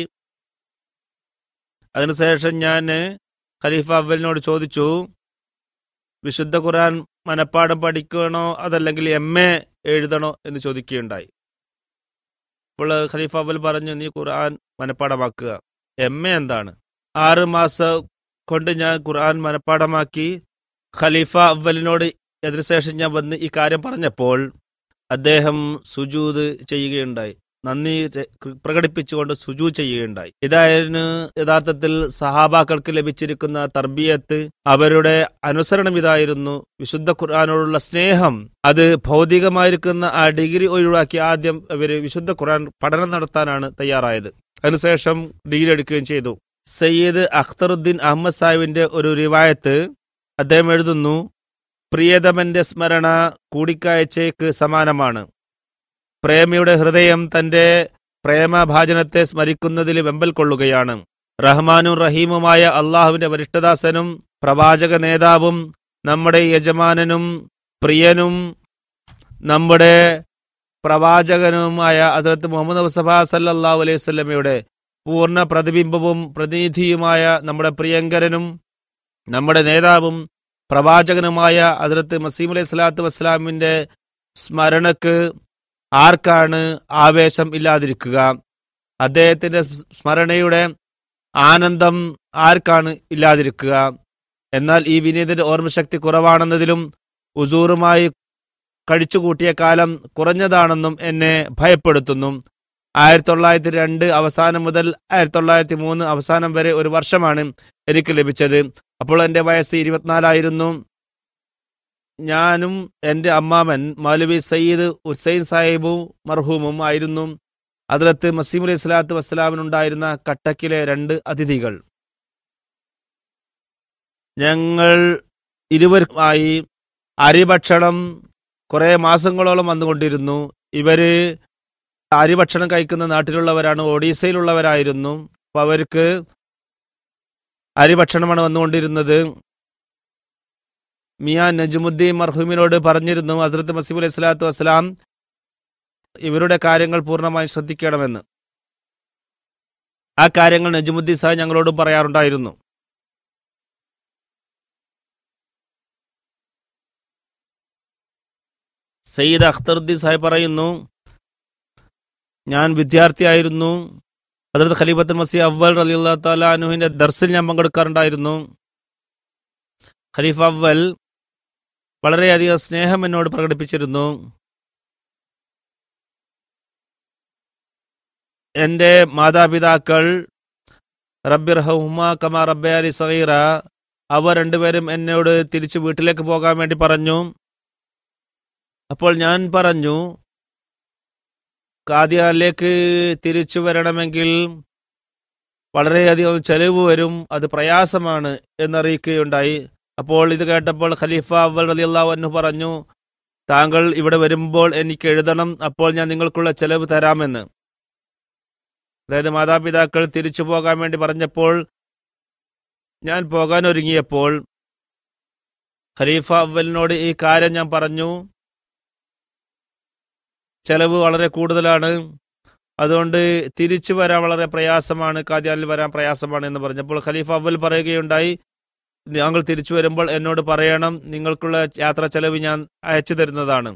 അതിനുശേഷം ഞാൻ ഖലീഫ അവലിനോട് ചോദിച്ചു വിശുദ്ധ ഖുർആൻ മനപ്പാഠം പഠിക്കണോ അതല്ലെങ്കിൽ എം എ എഴുതണോ എന്ന് ചോദിക്കുകയുണ്ടായി അപ്പോൾ ഖലീഫ അവൽ പറഞ്ഞു നീ ഖുർആൻ മനപ്പാഠമാക്കുക എം എ എന്താണ് ആറ് മാസം കൊണ്ട് ഞാൻ ഖുർആൻ മനപ്പാഠമാക്കി ഖലീഫ അവലിനോട് എതിർശേഷം ഞാൻ വന്ന് ഈ കാര്യം പറഞ്ഞപ്പോൾ അദ്ദേഹം സുജൂത് ചെയ്യുകയുണ്ടായി നന്ദി പ്രകടിപ്പിച്ചുകൊണ്ട് സുജു ചെയ്യുകയുണ്ടായി ഇതായിരുന്നു യഥാർത്ഥത്തിൽ സഹാബാക്കൾക്ക് ലഭിച്ചിരിക്കുന്ന തർബിയത്ത് അവരുടെ അനുസരണം ഇതായിരുന്നു വിശുദ്ധ ഖുർആാനോടുള്ള സ്നേഹം അത് ഭൗതികമായിരിക്കുന്ന ആ ഡിഗ്രി ഒഴിവാക്കി ആദ്യം അവർ വിശുദ്ധ ഖുർആൻ പഠനം നടത്താനാണ് തയ്യാറായത് അതിനുശേഷം ഡിഗ്രി എടുക്കുകയും ചെയ്തു സയ്യിദ് അഖ്തറുദ്ദീൻ അഹമ്മദ് സാഹിബിന്റെ ഒരു റിവായത്ത് അദ്ദേഹം എഴുതുന്നു പ്രിയതമന്റെ സ്മരണ കൂടിക്കാഴ്ചയ്ക്ക് സമാനമാണ് പ്രേമിയുടെ ഹൃദയം തന്റെ പ്രേമഭാജനത്തെ സ്മരിക്കുന്നതിൽ വെമ്പൽ കൊള്ളുകയാണ് റഹ്മാനും റഹീമുമായ അള്ളാഹുവിന്റെ വരിഷ്ഠദാസനും പ്രവാചക നേതാവും നമ്മുടെ യജമാനനും പ്രിയനും നമ്മുടെ പ്രവാചകനുമായ ഹസരത്ത് മുഹമ്മദ് മുസഫ സല്ലാഹു അലൈഹി സ്വലമയുടെ പൂർണ്ണ പ്രതിബിംബവും പ്രതിനിധിയുമായ നമ്മുടെ പ്രിയങ്കരനും നമ്മുടെ നേതാവും പ്രവാചകനുമായ ഹസരത്ത് മസീം അലൈഹി സ്വലാത്തു വസ്സലാമിന്റെ സ്മരണക്ക് ആർക്കാണ് ആവേശം ഇല്ലാതിരിക്കുക അദ്ദേഹത്തിന്റെ സ്മരണയുടെ ആനന്ദം ആർക്കാണ് ഇല്ലാതിരിക്കുക എന്നാൽ ഈ വിനീതന്റെ ഓർമ്മശക്തി കുറവാണെന്നതിലും ഉസൂറുമായി കഴിച്ചുകൂട്ടിയ കാലം കുറഞ്ഞതാണെന്നും എന്നെ ഭയപ്പെടുത്തുന്നു ആയിരത്തി തൊള്ളായിരത്തി രണ്ട് അവസാനം മുതൽ ആയിരത്തി തൊള്ളായിരത്തി മൂന്ന് അവസാനം വരെ ഒരു വർഷമാണ് എനിക്ക് ലഭിച്ചത് അപ്പോൾ എൻ്റെ വയസ്സ് ഇരുപത്തിനാലായിരുന്നു ഞാനും എൻ്റെ അമ്മാമൻ മൗലവി സയ്യിദ് ഹുസൈൻ സാഹിബും മർഹൂമും ആയിരുന്നു അതിലത്ത് മസീം അലൈഹി സ്വലാത്തു വസ്സലാമിനുണ്ടായിരുന്ന കട്ടക്കിലെ രണ്ട് അതിഥികൾ ഞങ്ങൾ ഇരുവരുമായി അരിഭക്ഷണം കുറെ മാസങ്ങളോളം വന്നുകൊണ്ടിരുന്നു ഇവര് അരിഭക്ഷണം കഴിക്കുന്ന നാട്ടിലുള്ളവരാണ് ഒഡീസയിലുള്ളവരായിരുന്നു അപ്പൊ അവർക്ക് അരിഭക്ഷണമാണ് വന്നുകൊണ്ടിരുന്നത് മിയാ നജുമുദ്ദീൻ മർഹൂമിനോട് പറഞ്ഞിരുന്നു ഹസ്രത്ത് മസീബ് അലൈഹി സ്വലാത്തു വസ്സലാം ഇവരുടെ കാര്യങ്ങൾ പൂർണ്ണമായും ശ്രദ്ധിക്കണമെന്ന് ആ കാര്യങ്ങൾ നജുമുദ്ദീൻ സാഹിബ് ഞങ്ങളോട് പറയാറുണ്ടായിരുന്നു സയ്യിദ് അഖ്തറുദ്ദീൻ സാഹിബ് പറയുന്നു ഞാൻ വിദ്യാർത്ഥിയായിരുന്നു ഹജറത്ത് ഖലീഫത്തുൽ മസീ അവൽ അലി അള്ളാഹു താലാനുഹിന്റെ ദർസിൽ ഞാൻ പങ്കെടുക്കാറുണ്ടായിരുന്നു ഖലീഫ അവൽ വളരെയധികം സ്നേഹം എന്നോട് പ്രകടിപ്പിച്ചിരുന്നു എൻ്റെ മാതാപിതാക്കൾ റബ്ബിർ ഹുമ കമാ റബ്ബെ അലി സഹീറ അവർ രണ്ടുപേരും എന്നോട് തിരിച്ചു വീട്ടിലേക്ക് പോകാൻ വേണ്ടി പറഞ്ഞു അപ്പോൾ ഞാൻ പറഞ്ഞു കാദിയാനിലേക്ക് തിരിച്ചു വരണമെങ്കിൽ വളരെയധികം ചെലവ് വരും അത് പ്രയാസമാണ് എന്നറിയിക്കുകയുണ്ടായി അപ്പോൾ ഇത് കേട്ടപ്പോൾ ഖലീഫ അവൽ റളിയല്ലാഹു അൻഹു പറഞ്ഞു താങ്കൾ ഇവിടെ വരുമ്പോൾ എനിക്ക് എഴുതണം അപ്പോൾ ഞാൻ നിങ്ങൾക്കുള്ള ചെലവ് തരാമെന്ന് അതായത് മാതാപിതാക്കൾ തിരിച്ചു പോകാൻ വേണ്ടി പറഞ്ഞപ്പോൾ ഞാൻ പോകാൻ ഒരുങ്ങിയപ്പോൾ ഖലീഫ അവലിനോട് ഈ കാര്യം ഞാൻ പറഞ്ഞു ചെലവ് വളരെ കൂടുതലാണ് അതുകൊണ്ട് തിരിച്ചു വരാൻ വളരെ പ്രയാസമാണ് കാദ്യാനിൽ വരാൻ പ്രയാസമാണ് എന്ന് പറഞ്ഞപ്പോൾ ഖലീഫ അവൽ പറയുകയുണ്ടായി താങ്കൾ തിരിച്ചു വരുമ്പോൾ എന്നോട് പറയണം നിങ്ങൾക്കുള്ള യാത്രാ ചെലവ് ഞാൻ അയച്ചു തരുന്നതാണ്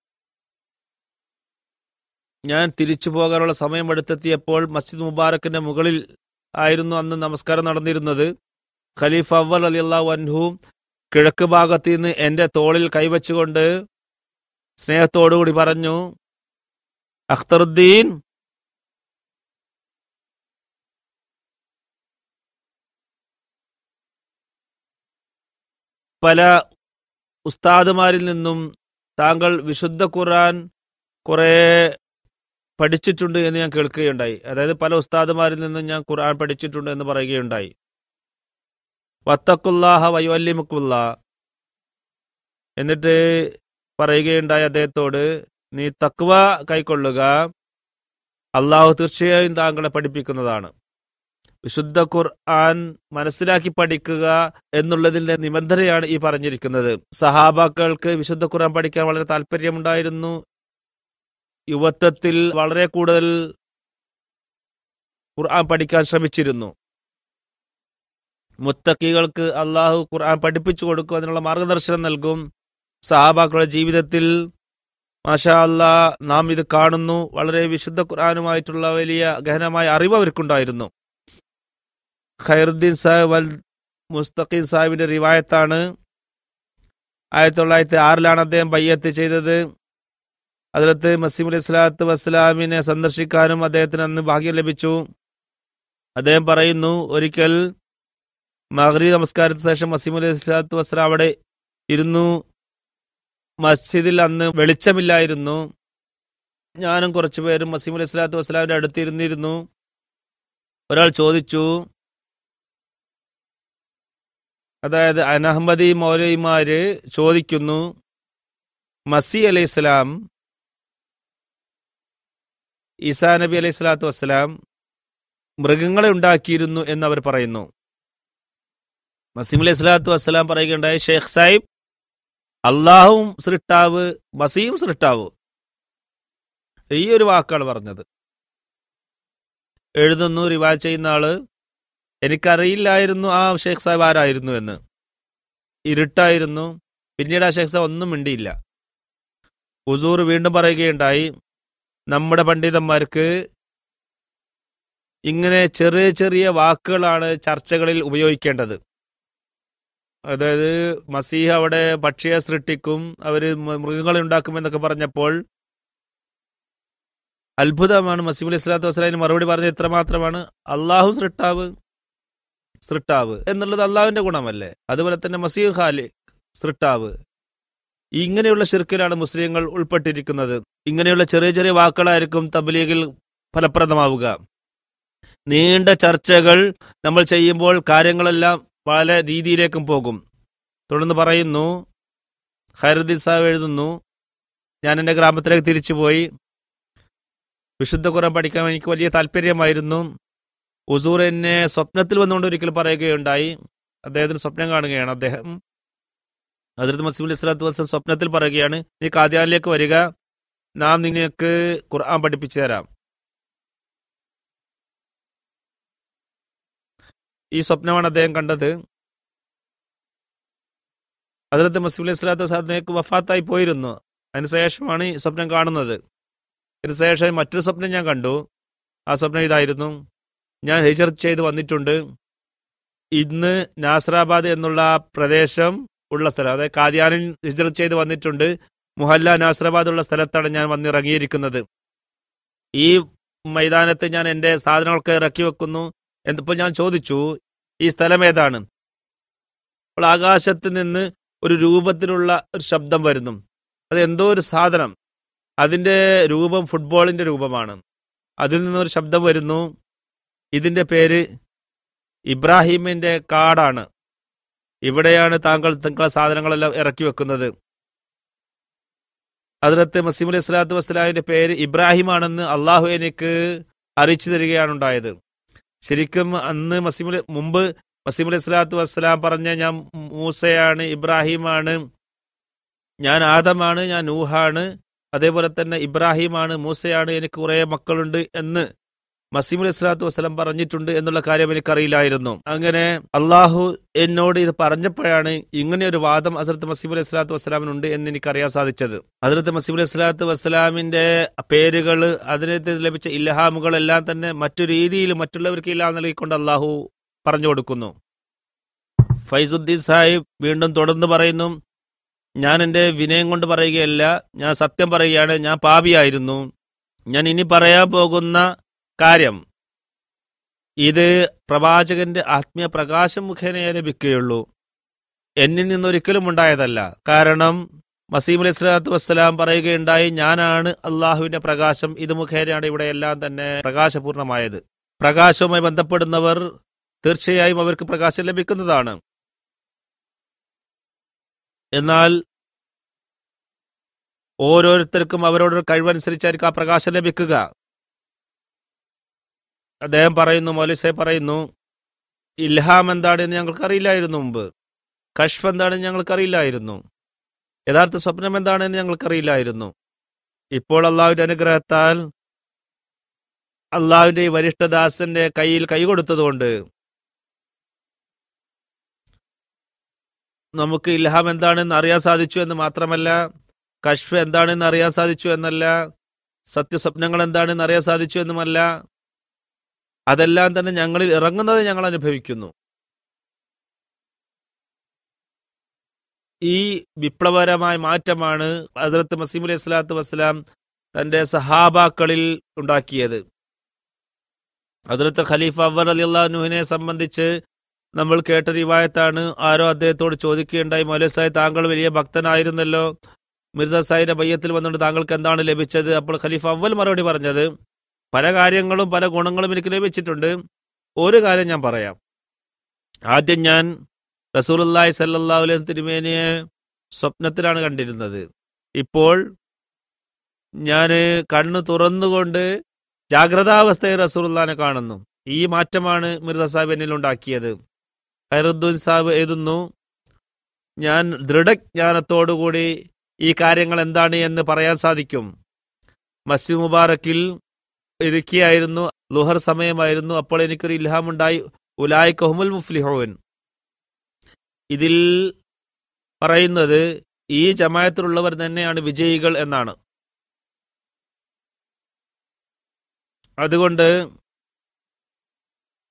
ഞാൻ തിരിച്ചു പോകാനുള്ള സമയം എടുത്തെത്തിയപ്പോൾ മസ്ജിദ് മുബാറക്കിന്റെ മുകളിൽ ആയിരുന്നു അന്ന് നമസ്കാരം നടന്നിരുന്നത് ഖലീഫ് അവൽ അലി അള്ളാഹു അൻഹു കിഴക്ക് ഭാഗത്ത് നിന്ന് എന്റെ തോളിൽ കൈവച്ചുകൊണ്ട് സ്നേഹത്തോടുകൂടി പറഞ്ഞു അഖ്തറുദ്ദീൻ പല ഉസ്താദുമാരിൽ നിന്നും താങ്കൾ വിശുദ്ധ ഖുർആൻ കുറെ പഠിച്ചിട്ടുണ്ട് എന്ന് ഞാൻ കേൾക്കുകയുണ്ടായി അതായത് പല ഉസ്താദുമാരിൽ നിന്നും ഞാൻ ഖുർആൻ പഠിച്ചിട്ടുണ്ട് എന്ന് പറയുകയുണ്ടായി വത്തക്കുല്ലാഹ വയോല്ലിമുക്കുല്ല എന്നിട്ട് പറയുകയുണ്ടായി അദ്ദേഹത്തോട് നീ തക്വ കൈക്കൊള്ളുക അള്ളാഹു തീർച്ചയായും താങ്കളെ പഠിപ്പിക്കുന്നതാണ് വിശുദ്ധ ഖുർആൻ മനസ്സിലാക്കി പഠിക്കുക എന്നുള്ളതിന്റെ നിബന്ധനയാണ് ഈ പറഞ്ഞിരിക്കുന്നത് സഹാബാക്കൾക്ക് വിശുദ്ധ ഖുർആൻ പഠിക്കാൻ വളരെ താല്പര്യമുണ്ടായിരുന്നു യുവത്വത്തിൽ വളരെ കൂടുതൽ ഖുർആൻ പഠിക്കാൻ ശ്രമിച്ചിരുന്നു മുത്തക്കികൾക്ക് അള്ളാഹു ഖുർആൻ പഠിപ്പിച്ചു കൊടുക്കും അതിനുള്ള മാർഗദർശനം നൽകും സഹാബാക്കളുടെ ജീവിതത്തിൽ മാഷാ അല്ലാ നാം ഇത് കാണുന്നു വളരെ വിശുദ്ധ ഖുർആാനുമായിട്ടുള്ള വലിയ ഗഹനമായ അറിവ് അവർക്കുണ്ടായിരുന്നു ഖൈറുദ്ദീൻ സാഹിബ് അൽ മുസ്തഖീൻ സാഹിബിന്റെ റിവായത്താണ് ആയിരത്തി തൊള്ളായിരത്തി ആറിലാണ് അദ്ദേഹം ബയ്യത്ത് ചെയ്തത് അതിലത്ത് മസീം അലൈഹി സ്വലാത്തു വസ്സലാമിനെ സന്ദർശിക്കാനും അദ്ദേഹത്തിന് അന്ന് ഭാഗ്യം ലഭിച്ചു അദ്ദേഹം പറയുന്നു ഒരിക്കൽ മഹ്രി നമസ്കാരത്തിന് ശേഷം മസീം അലൈഹി സ്വലാത്തു വസ്സലാം അവിടെ ഇരുന്നു മസ്ജിദിൽ അന്ന് വെളിച്ചമില്ലായിരുന്നു ഞാനും കുറച്ചു പേരും മസീം അലൈഹി സ്വലാത്തു വസ്സലാമിന്റെ അടുത്തിരുന്നിരുന്നു ഒരാൾ ചോദിച്ചു അതായത് അനഹമ്മദി മൗലൈമാര് ചോദിക്കുന്നു മസി അലൈഹി സ്വലാം ഈസാ നബി അലൈഹി സ്വലാത്തു വസ്സലാം മൃഗങ്ങളെ ഉണ്ടാക്കിയിരുന്നു എന്ന് അവർ പറയുന്നു മസീം അലൈഹി സ്വലാത്തു വസ്സലാം പറയുകയുണ്ടായി ഷെയ്ഖ് സാഹിബ് അള്ളാഹും സൃഷ്ടാവ് മസീം സൃഷ്ടാവ് ഈ ഒരു വാക്കാണ് പറഞ്ഞത് എഴുതുന്നു റിവാജ് ചെയ്യുന്ന ആള് എനിക്കറിയില്ലായിരുന്നു ആ ഷെയ്ഖ് സാഹിബ് ആരായിരുന്നു എന്ന് ഇരുട്ടായിരുന്നു പിന്നീട് ആ ഷെയ്ഖ് സാഹിബ് ഒന്നും മിണ്ടിയില്ല ഹുസൂർ വീണ്ടും പറയുകയുണ്ടായി നമ്മുടെ പണ്ഡിതന്മാർക്ക് ഇങ്ങനെ ചെറിയ ചെറിയ വാക്കുകളാണ് ചർച്ചകളിൽ ഉപയോഗിക്കേണ്ടത് അതായത് മസീഹ് അവിടെ പക്ഷിയെ സൃഷ്ടിക്കും അവര് മ- മൃഗങ്ങളെ ഉണ്ടാക്കുമെന്നൊക്കെ പറഞ്ഞപ്പോൾ അത്ഭുതമാണ് മസീം അലൈഹി സ്വലാത്തു വസ്സലാമിന് മറുപടി പറഞ്ഞത് ഇത്രമാത്രമാണ് അള്ളാഹു സൃഷ്ടാവ് സൃഷ്ടാവ് എന്നുള്ളത് അള്ളാഹുവിന്റെ ഗുണമല്ലേ അതുപോലെ തന്നെ മസീഹ് ഖാലി സൃഷ്ടാവ് ഇങ്ങനെയുള്ള ഷിർക്കിലാണ് മുസ്ലിങ്ങൾ ഉൾപ്പെട്ടിരിക്കുന്നത് ഇങ്ങനെയുള്ള ചെറിയ ചെറിയ വാക്കുകളായിരിക്കും തബ്ലീഗിൽ ഫലപ്രദമാവുക നീണ്ട ചർച്ചകൾ നമ്മൾ ചെയ്യുമ്പോൾ കാര്യങ്ങളെല്ലാം പല രീതിയിലേക്കും പോകും തുടർന്ന് പറയുന്നു ഖൈറുദ്ദീൻ സാഹിബ് എഴുതുന്നു ഞാൻ എൻ്റെ ഗ്രാമത്തിലേക്ക് തിരിച്ചുപോയി വിശുദ്ധ ഖുറാൻ പഠിക്കാൻ എനിക്ക് വലിയ താല്പര്യമായിരുന്നു ഉസൂർ എന്നെ സ്വപ്നത്തിൽ വന്നുകൊണ്ട് ഒരിക്കൽ പറയുകയുണ്ടായി അദ്ദേഹത്തിന് സ്വപ്നം കാണുകയാണ് അദ്ദേഹം ഹജറത്ത് മസീം അലൈഹി സ്വലാത്തു വസ്സലാം സ്വപ്നത്തിൽ പറയുകയാണ് നീ കാദ്യാനിലേക്ക് വരിക നാം നിങ്ങൾക്ക് ഖുർആൻ പഠിപ്പിച്ചു തരാം ഈ സ്വപ്നമാണ് അദ്ദേഹം കണ്ടത് ഹജറത്ത് മസീം അലൈഹി സ്വലാത്തു വസ്സലാമിലേക്ക് വഫാത്തായി പോയിരുന്നു അതിനുശേഷമാണ് ഈ സ്വപ്നം കാണുന്നത് ഇതിനുശേഷം മറ്റൊരു സ്വപ്നം ഞാൻ കണ്ടു ആ സ്വപ്നം ഇതായിരുന്നു ഞാൻ ഹിജർ ചെയ്ത് വന്നിട്ടുണ്ട് ഇന്ന് നാസറാബാദ് എന്നുള്ള പ്രദേശം ഉള്ള സ്ഥലം അതായത് കാദ്യാനിൽ ഹിജർ ചെയ്ത് വന്നിട്ടുണ്ട് മുഹല്ല നാസറാബാദ് ഉള്ള സ്ഥലത്താണ് ഞാൻ വന്നിറങ്ങിയിരിക്കുന്നത് ഈ മൈതാനത്ത് ഞാൻ എൻ്റെ സാധനങ്ങളൊക്കെ ഇറക്കി വെക്കുന്നു എന്നിപ്പോൾ ഞാൻ ചോദിച്ചു ഈ സ്ഥലം ഏതാണ് അപ്പോൾ ആകാശത്ത് നിന്ന് ഒരു രൂപത്തിലുള്ള ഒരു ശബ്ദം വരുന്നു അത് എന്തോ ഒരു സാധനം അതിൻ്റെ രൂപം ഫുട്ബോളിൻ്റെ രൂപമാണ് അതിൽ നിന്നൊരു ശബ്ദം വരുന്നു ഇതിൻ്റെ പേര് ഇബ്രാഹിമിൻ്റെ കാടാണ് ഇവിടെയാണ് താങ്കൾ താങ്കളെ സാധനങ്ങളെല്ലാം ഇറക്കി വെക്കുന്നത് അതിലത്ത് മസീം അലൈഹി സ്വലാത്തു വസ്സലാമിന്റെ പേര് ഇബ്രാഹിം ആണെന്ന് അള്ളാഹു എനിക്ക് അറിയിച്ചു തരികയാണ് ഉണ്ടായത് ശരിക്കും അന്ന് മസീം അലി- മുമ്പ് മസീം അലൈഹി സ്വലാത്തു വസ്സലാം പറഞ്ഞ ഞാൻ മൂസയാണ് ഇബ്രാഹിമാണ് ഞാൻ ആദമാണ് ഞാൻ നൂഹാണ് അതേപോലെ തന്നെ ഇബ്രാഹിമാണ് മൂസയാണ് എനിക്ക് കുറേ മക്കളുണ്ട് എന്ന് മസീം അലൈഹി സ്വലാത്തു വസ്സലാം പറഞ്ഞിട്ടുണ്ട് എന്നുള്ള കാര്യം എനിക്കറിയില്ലായിരുന്നു അങ്ങനെ അള്ളാഹു എന്നോട് ഇത് പറഞ്ഞപ്പോഴാണ് ഇങ്ങനെ ഒരു വാദം ഹസരത്ത് മസീം അലൈഹി സ്വലാത്തു വസ്സലാമിനുണ്ട് എന്ന് എനിക്കറിയാൻ സാധിച്ചത് ഹസരത്ത് മസീം അലൈഹി സ്വലാത്തു വസ്സലാമിന്റെ പേരുകൾ അതിന് ലഭിച്ച ഇൽഹാമുകളെല്ലാം തന്നെ മറ്റു രീതിയിൽ മറ്റുള്ളവർക്ക് ഇല്ലാ നൽകിക്കൊണ്ട് അള്ളാഹു പറഞ്ഞു കൊടുക്കുന്നു ഫൈസുദ്ദീൻ സാഹിബ് വീണ്ടും തുടർന്ന് പറയുന്നു ഞാൻ എൻ്റെ വിനയം കൊണ്ട് പറയുകയല്ല ഞാൻ സത്യം പറയുകയാണ് ഞാൻ പാപിയായിരുന്നു ഞാൻ ഇനി പറയാൻ പോകുന്ന കാര്യം ഇത് പ്രവാചകന്റെ ആത്മീയ പ്രകാശം മുഖേനയെ ലഭിക്കുകയുള്ളൂ എന്നിൽ നിന്നൊരിക്കലും ഉണ്ടായതല്ല കാരണം മസീം അലൈഹി സ്വലാത്തു വസ്സലാം പറയുകയുണ്ടായി ഞാനാണ് അള്ളാഹുവിന്റെ പ്രകാശം ഇത് മുഖേനയാണ് ഇവിടെ എല്ലാം തന്നെ പ്രകാശപൂർണമായത് പ്രകാശവുമായി ബന്ധപ്പെടുന്നവർ തീർച്ചയായും അവർക്ക് പ്രകാശം ലഭിക്കുന്നതാണ് എന്നാൽ ഓരോരുത്തർക്കും അവരോടൊരു കഴിവനുസരിച്ചായിരിക്കും ആ പ്രകാശം ലഭിക്കുക അദ്ദേഹം പറയുന്നു മൗലിസെ പറയുന്നു ഇൽഹാം എന്താണെന്ന് ഞങ്ങൾക്ക് അറിയില്ലായിരുന്നു മുമ്പ് കഷ്ഫ് എന്താണെന്ന് ഞങ്ങൾക്ക് അറിയില്ലായിരുന്നു യഥാർത്ഥ സ്വപ്നം എന്താണെന്ന് ഞങ്ങൾക്ക് അറിയില്ലായിരുന്നു ഇപ്പോൾ അള്ളാഹുവിന്റെ അനുഗ്രഹത്താൽ അള്ളാഹുവിന്റെ ഈ വരിഷ്ഠദാസന്റെ കയ്യിൽ കൈ കൊടുത്തതുകൊണ്ട് നമുക്ക് ഇൽഹാം എന്താണെന്ന് അറിയാൻ സാധിച്ചു എന്ന് മാത്രമല്ല കഷ്ഫ് എന്താണെന്ന് അറിയാൻ സാധിച്ചു എന്നല്ല സത്യസ്വപ്നങ്ങൾ എന്താണെന്ന് അറിയാൻ സാധിച്ചു എന്നുമല്ല അതെല്ലാം തന്നെ ഞങ്ങളിൽ ഇറങ്ങുന്നത് ഞങ്ങൾ അനുഭവിക്കുന്നു ഈ വിപ്ലവകരമായ മാറ്റമാണ് ഹസരത്ത് മസീം അലൈഹി സ്വലാത്തു വസ്സലാം തന്റെ സഹാബാക്കളിൽ ഉണ്ടാക്കിയത് ഹസരത്ത് ഖലീഫ അവർ അലി അള്ളാഹുനുഹിനെ സംബന്ധിച്ച് നമ്മൾ കേട്ട റിവായത്താണ് ആരോ അദ്ദേഹത്തോട് ചോദിക്കുകയുണ്ടായി മൗലവി സാഹിബ് താങ്കൾ വലിയ ഭക്തനായിരുന്നല്ലോ മിർസ സാഹിബിന്റെ ബയ്യത്തിൽ വന്നുകൊണ്ട് താങ്കൾക്ക് എന്താണ് ലഭിച്ചത് അപ്പോൾ ഖലീഫ അവൽ മറുപടി പറഞ്ഞത് പല കാര്യങ്ങളും പല ഗുണങ്ങളും എനിക്ക് ലഭിച്ചിട്ടുണ്ട് ഒരു കാര്യം ഞാൻ പറയാം ആദ്യം ഞാൻ റസൂലുല്ലായി സല്ലാ അലൈഹി തിരുമേനിയെ സ്വപ്നത്തിലാണ് കണ്ടിരുന്നത് ഇപ്പോൾ ഞാൻ കണ്ണു തുറന്നുകൊണ്ട് ജാഗ്രതാവസ്ഥയിൽ റസൂലുല്ലാനെ കാണുന്നു ഈ മാറ്റമാണ് മിർസ സാഹിബ് എന്നിൽ ഉണ്ടാക്കിയത് ഹൈറുദ്ദീൻ സാഹിബ് എഴുതുന്നു ഞാൻ ദൃഢജ്ഞാനത്തോടുകൂടി ഈ കാര്യങ്ങൾ എന്താണ് എന്ന് പറയാൻ സാധിക്കും മസ്ജിദ് മുബാറക്കിൽ ഇരിക്കുകയായിരുന്നു ലുഹർ സമയമായിരുന്നു അപ്പോൾ എനിക്കൊരു ഇൽഹാമുണ്ടായി ഉലായ് കഹുമുൽ മുഫ്ലിഹോൻ ഇതിൽ പറയുന്നത് ഈ ജമായത്തിലുള്ളവർ തന്നെയാണ് വിജയികൾ എന്നാണ് അതുകൊണ്ട്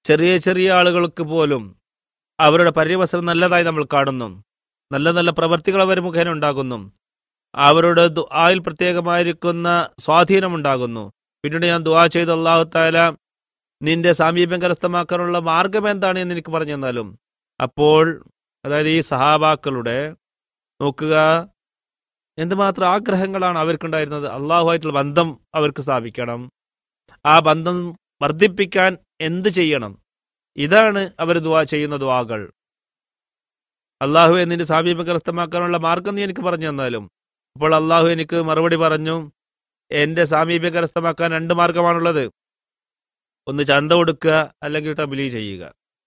ചെറിയ ചെറിയ ആളുകൾക്ക് പോലും അവരുടെ പര്യവസരം നല്ലതായി നമ്മൾ കാണുന്നു നല്ല നല്ല പ്രവർത്തികൾ അവർ മുഖേന ഉണ്ടാകുന്നു അവരുടെ ദുആയിൽ പ്രത്യേകമായിരിക്കുന്ന സ്വാധീനമുണ്ടാകുന്നു പിന്നീട് ഞാൻ ദുആ ചെയ്ത് അള്ളാഹു താല നിന്റെ സാമീപ്യം കരസ്ഥമാക്കാനുള്ള മാർഗം എന്താണ് എന്ന് എനിക്ക് പറഞ്ഞു തന്നാലും അപ്പോൾ അതായത് ഈ സഹാബാക്കളുടെ നോക്കുക എന്തുമാത്രം ആഗ്രഹങ്ങളാണ് അവർക്കുണ്ടായിരുന്നത് അള്ളാഹുമായിട്ടുള്ള ബന്ധം അവർക്ക് സ്ഥാപിക്കണം ആ ബന്ധം വർദ്ധിപ്പിക്കാൻ എന്ത് ചെയ്യണം ഇതാണ് അവർ ദുവാ ചെയ്യുന്ന ദുവാകൾ അള്ളാഹു എന്നിന്റെ സാമീപ്യം കരസ്ഥമാക്കാനുള്ള മാർഗം നീ എനിക്ക് പറഞ്ഞു തന്നാലും അപ്പോൾ അള്ളാഹു എനിക്ക് മറുപടി പറഞ്ഞു എന്റെ സാമീപ്യം കരസ്ഥമാക്കാൻ രണ്ട് മാർഗമാണുള്ളത് ഒന്ന് ചന്ത കൊടുക്കുക അല്ലെങ്കിൽ തബിലി ചെയ്യുക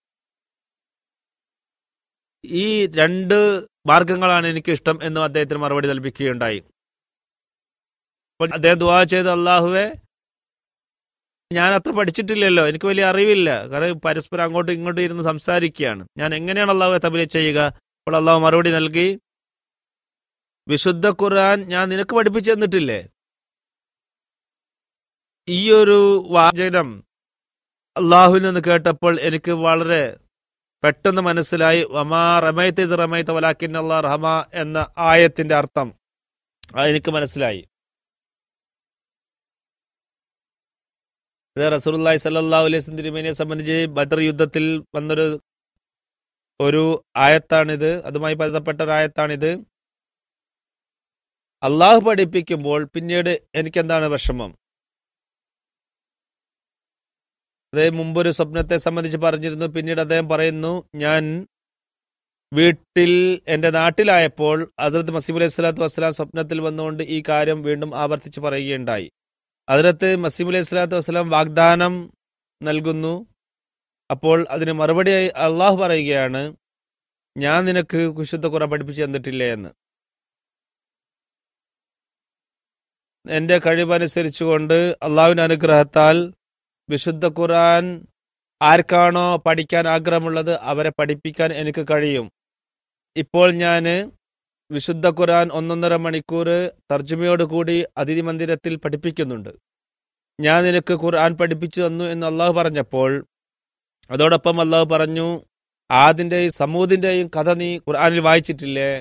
ഈ രണ്ട് മാർഗങ്ങളാണ് എനിക്ക് ഇഷ്ടം എന്നും അദ്ദേഹത്തിന് മറുപടി നൽപിക്കുകയുണ്ടായി അപ്പോൾ അദ്ദേഹം ദുവാ ചെയ്ത അള്ളാഹുവെ ഞാൻ അത്ര പഠിച്ചിട്ടില്ലല്ലോ എനിക്ക് വലിയ അറിവില്ല കാരണം പരസ്പരം അങ്ങോട്ടും ഇങ്ങോട്ടും ഇരുന്ന് സംസാരിക്കുകയാണ് ഞാൻ എങ്ങനെയാണ് അള്ളാഹുവെ തബിലി ചെയ്യുക അപ്പോൾ അള്ളാഹു മറുപടി നൽകി വിശുദ്ധ ഖുർആൻ ഞാൻ നിനക്ക് പഠിപ്പിച്ചു തന്നിട്ടില്ലേ ഈ ഒരു വാചകം അള്ളാഹുവിൽ നിന്ന് കേട്ടപ്പോൾ എനിക്ക് വളരെ പെട്ടെന്ന് മനസ്സിലായി വമാ റമൈത്ത് ഇത് റമൈത്ത് വലാക്കിൻ അള്ളാ റഹമ എന്ന ആയത്തിന്റെ അർത്ഥം അത് എനിക്ക് മനസ്സിലായി ഇത് റസൂലുള്ളാഹി സല്ലല്ലാഹു അലൈഹി വസല്ലം തിരുമേനിയെ സംബന്ധിച്ച് ബദർ യുദ്ധത്തിൽ വന്നൊരു ഒരു ആയത്താണിത് അതുമായി ബന്ധപ്പെട്ട ഒരു ആയത്താണിത് അള്ളാഹു പഠിപ്പിക്കുമ്പോൾ പിന്നീട് എനിക്കെന്താണ് വിഷമം അദ്ദേഹം മുമ്പൊരു സ്വപ്നത്തെ സംബന്ധിച്ച് പറഞ്ഞിരുന്നു പിന്നീട് അദ്ദേഹം പറയുന്നു ഞാൻ വീട്ടിൽ എൻ്റെ നാട്ടിലായപ്പോൾ ഹസ്രത്ത് മസീബ് അലൈഹി സ്വലാത്തു വസ്സലാം സ്വപ്നത്തിൽ വന്നുകൊണ്ട് ഈ കാര്യം വീണ്ടും ആവർത്തിച്ച് പറയുകയുണ്ടായി ഹസ്രത്ത് മസീബ് അലൈഹി സ്വലാത്തു വസ്സലാം വാഗ്ദാനം നൽകുന്നു അപ്പോൾ അതിന് മറുപടിയായി അള്ളാഹു പറയുകയാണ് ഞാൻ നിനക്ക് കുശുദ്ധ കുറ പഠിപ്പിച്ചു തന്നിട്ടില്ലേ എന്ന് എന്റെ കഴിവനുസരിച്ചുകൊണ്ട് അള്ളാഹുവിന്റെ അനുഗ്രഹത്താൽ വിശുദ്ധ ഖുർആൻ ആർക്കാണോ പഠിക്കാൻ ആഗ്രഹമുള്ളത് അവരെ പഠിപ്പിക്കാൻ എനിക്ക് കഴിയും ഇപ്പോൾ ഞാൻ വിശുദ്ധ ഖുർആൻ ഒന്നൊന്നര മണിക്കൂർ തർജ്ജമയോടുകൂടി അതിഥി മന്ദിരത്തിൽ പഠിപ്പിക്കുന്നുണ്ട് ഞാൻ നിനക്ക് ഖുർആൻ പഠിപ്പിച്ചു തന്നു എന്ന് അള്ളാഹു പറഞ്ഞപ്പോൾ അതോടൊപ്പം അള്ളാഹു പറഞ്ഞു ആദിന്റെയും സമൂതിന്റെയും കഥ നീ ഖുർആനിൽ വായിച്ചിട്ടില്ലേ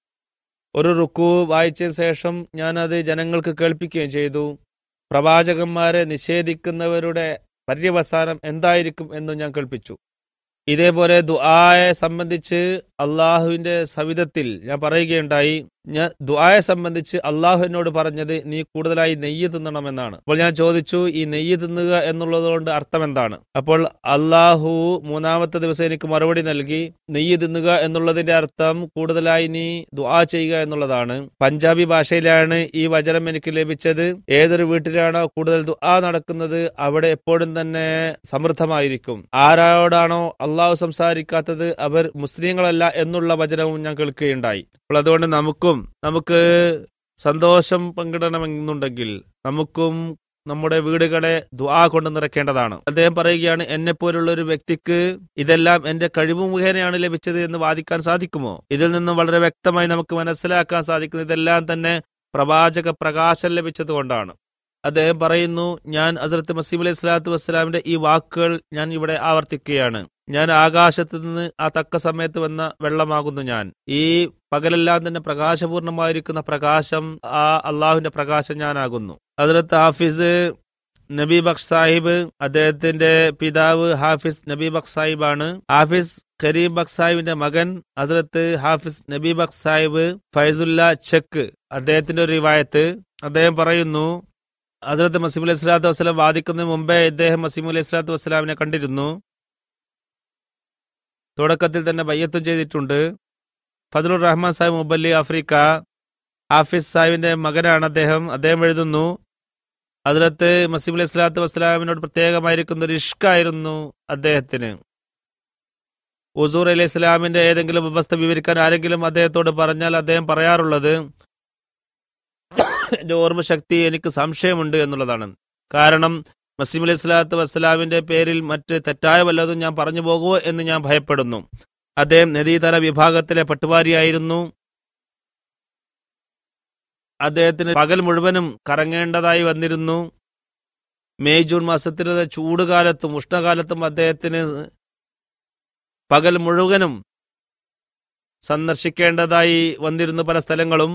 ഒരു റുക്കു വായിച്ചതിന് ശേഷം ഞാനത് ജനങ്ങൾക്ക് കേൾപ്പിക്കുകയും ചെയ്തു പ്രവാചകന്മാരെ നിഷേധിക്കുന്നവരുടെ പര്യവസാനം എന്തായിരിക്കും എന്ന് ഞാൻ കേൾപ്പിച്ചു ഇതേപോലെ ദുആയെ സംബന്ധിച്ച് അള്ളാഹുവിന്റെ സവിധത്തിൽ ഞാൻ പറയുകയുണ്ടായി ഞാൻ ദുആയെ സംബന്ധിച്ച് അള്ളാഹു എന്നോട് പറഞ്ഞത് നീ കൂടുതലായി നെയ്യ് തിന്നണമെന്നാണ് അപ്പോൾ ഞാൻ ചോദിച്ചു ഈ നെയ്യ് തിന്നുക എന്നുള്ളത് കൊണ്ട് അർത്ഥം എന്താണ് അപ്പോൾ അള്ളാഹു മൂന്നാമത്തെ ദിവസം എനിക്ക് മറുപടി നൽകി നെയ്യ് തിന്നുക എന്നുള്ളതിന്റെ അർത്ഥം കൂടുതലായി നീ ദുആ ചെയ്യുക എന്നുള്ളതാണ് പഞ്ചാബി ഭാഷയിലാണ് ഈ വചനം എനിക്ക് ലഭിച്ചത് ഏതൊരു വീട്ടിലാണോ കൂടുതൽ ദുആ നടക്കുന്നത് അവിടെ എപ്പോഴും തന്നെ സമൃദ്ധമായിരിക്കും ആരോടാണോ അള്ളാഹു സംസാരിക്കാത്തത് അവർ മുസ്ലിങ്ങളല്ല എന്നുള്ള വചനവും ഞാൻ കേൾക്കുകയുണ്ടായി അപ്പോൾ അതുകൊണ്ട് നമുക്കും നമുക്ക് സന്തോഷം പങ്കിടണമെന്നുണ്ടെങ്കിൽ നമുക്കും നമ്മുടെ വീടുകളെ ദുആ കൊണ്ട് നിറയ്ക്കേണ്ടതാണ് അദ്ദേഹം പറയുകയാണ് എന്നെ പോലുള്ള ഒരു വ്യക്തിക്ക് ഇതെല്ലാം എന്റെ കഴിവ് മുഖേനയാണ് ലഭിച്ചത് എന്ന് വാദിക്കാൻ സാധിക്കുമോ ഇതിൽ നിന്നും വളരെ വ്യക്തമായി നമുക്ക് മനസ്സിലാക്കാൻ സാധിക്കുന്നത് ഇതെല്ലാം തന്നെ പ്രവാചക പ്രകാശം ലഭിച്ചതുകൊണ്ടാണ് അദ്ദേഹം പറയുന്നു ഞാൻ അസരത്ത് മസീം അലൈഹി സ്വലാത്തു വസ്സലാമിന്റെ ഈ വാക്കുകൾ ഞാൻ ഇവിടെ ആവർത്തിക്കുകയാണ് ഞാൻ ആകാശത്ത് നിന്ന് ആ തക്ക സമയത്ത് വന്ന വെള്ളമാകുന്നു ഞാൻ ഈ പകലെല്ലാം തന്നെ പ്രകാശപൂർണമായിരിക്കുന്ന പ്രകാശം ആ അള്ളാഹുവിന്റെ പ്രകാശം ഞാനാകുന്നു അതിലത്ത് ഹാഫിസ് നബി ബഖ് സാഹിബ് അദ്ദേഹത്തിന്റെ പിതാവ് ഹാഫിസ് നബി ബഖ് സാഹിബാണ് ഹാഫിസ് കരീം ബഖ് സാഹിബിന്റെ മകൻ ഹസരത്ത് ഹാഫിസ് നബി ബഖ് സാഹിബ് ഫൈസുല്ല ചെക്ക് അദ്ദേഹത്തിന്റെ ഒരു റിവായത്ത് അദ്ദേഹം പറയുന്നു ഹസരത്ത് മസീം അലൈഹി സ്വലാത്തു വസ്സലാം വാദിക്കുന്നതിന് മുമ്പേ ഇദ്ദേഹം മസീം അലൈഹി സ്വലാത്തു വസ്സലാമിനെ കണ്ടിരുന്നു തുടക്കത്തിൽ തന്നെ ബയ്യത്തും ചെയ്തിട്ടുണ്ട് ഫസലുർ റഹ്മാൻ സാഹിബ് മുബല്ലി ആഫ്രിക്ക ഹാഫിസ് സാഹിബിന്റെ മകനാണ് അദ്ദേഹം അദ്ദേഹം എഴുതുന്നു അതിലത്ത് മസീം അലൈഹി സ്വലാത്തു വസ്സലാമിനോട് പ്രത്യേകമായിരിക്കുന്ന ഒരു ഇഷ്കായിരുന്നു അദ്ദേഹത്തിന് ഉസൂർ അലൈഹി സ്വലാമിന്റെ ഏതെങ്കിലും വ്യവസ്ഥ വിവരിക്കാൻ ആരെങ്കിലും അദ്ദേഹത്തോട് പറഞ്ഞാൽ അദ്ദേഹം പറയാറുള്ളത് എന്റെ ഓർമ്മശക്തി എനിക്ക് സംശയമുണ്ട് എന്നുള്ളതാണ് കാരണം മസീം അലൈഹി സ്വലാത്തു വസ്സലാമിന്റെ പേരിൽ മറ്റ് തെറ്റായ വല്ലതും ഞാൻ പറഞ്ഞു പോകുമോ എന്ന് ഞാൻ ഭയപ്പെടുന്നു അദ്ദേഹം നദീതല വിഭാഗത്തിലെ പട്ടുവാരിയായിരുന്നു അദ്ദേഹത്തിന് പകൽ മുഴുവനും കറങ്ങേണ്ടതായി വന്നിരുന്നു മെയ് ജൂൺ മാസത്തിലെ ചൂടുകാലത്തും ഉഷ്ണകാലത്തും അദ്ദേഹത്തിന് പകൽ മുഴുവനും സന്ദർശിക്കേണ്ടതായി വന്നിരുന്നു പല സ്ഥലങ്ങളും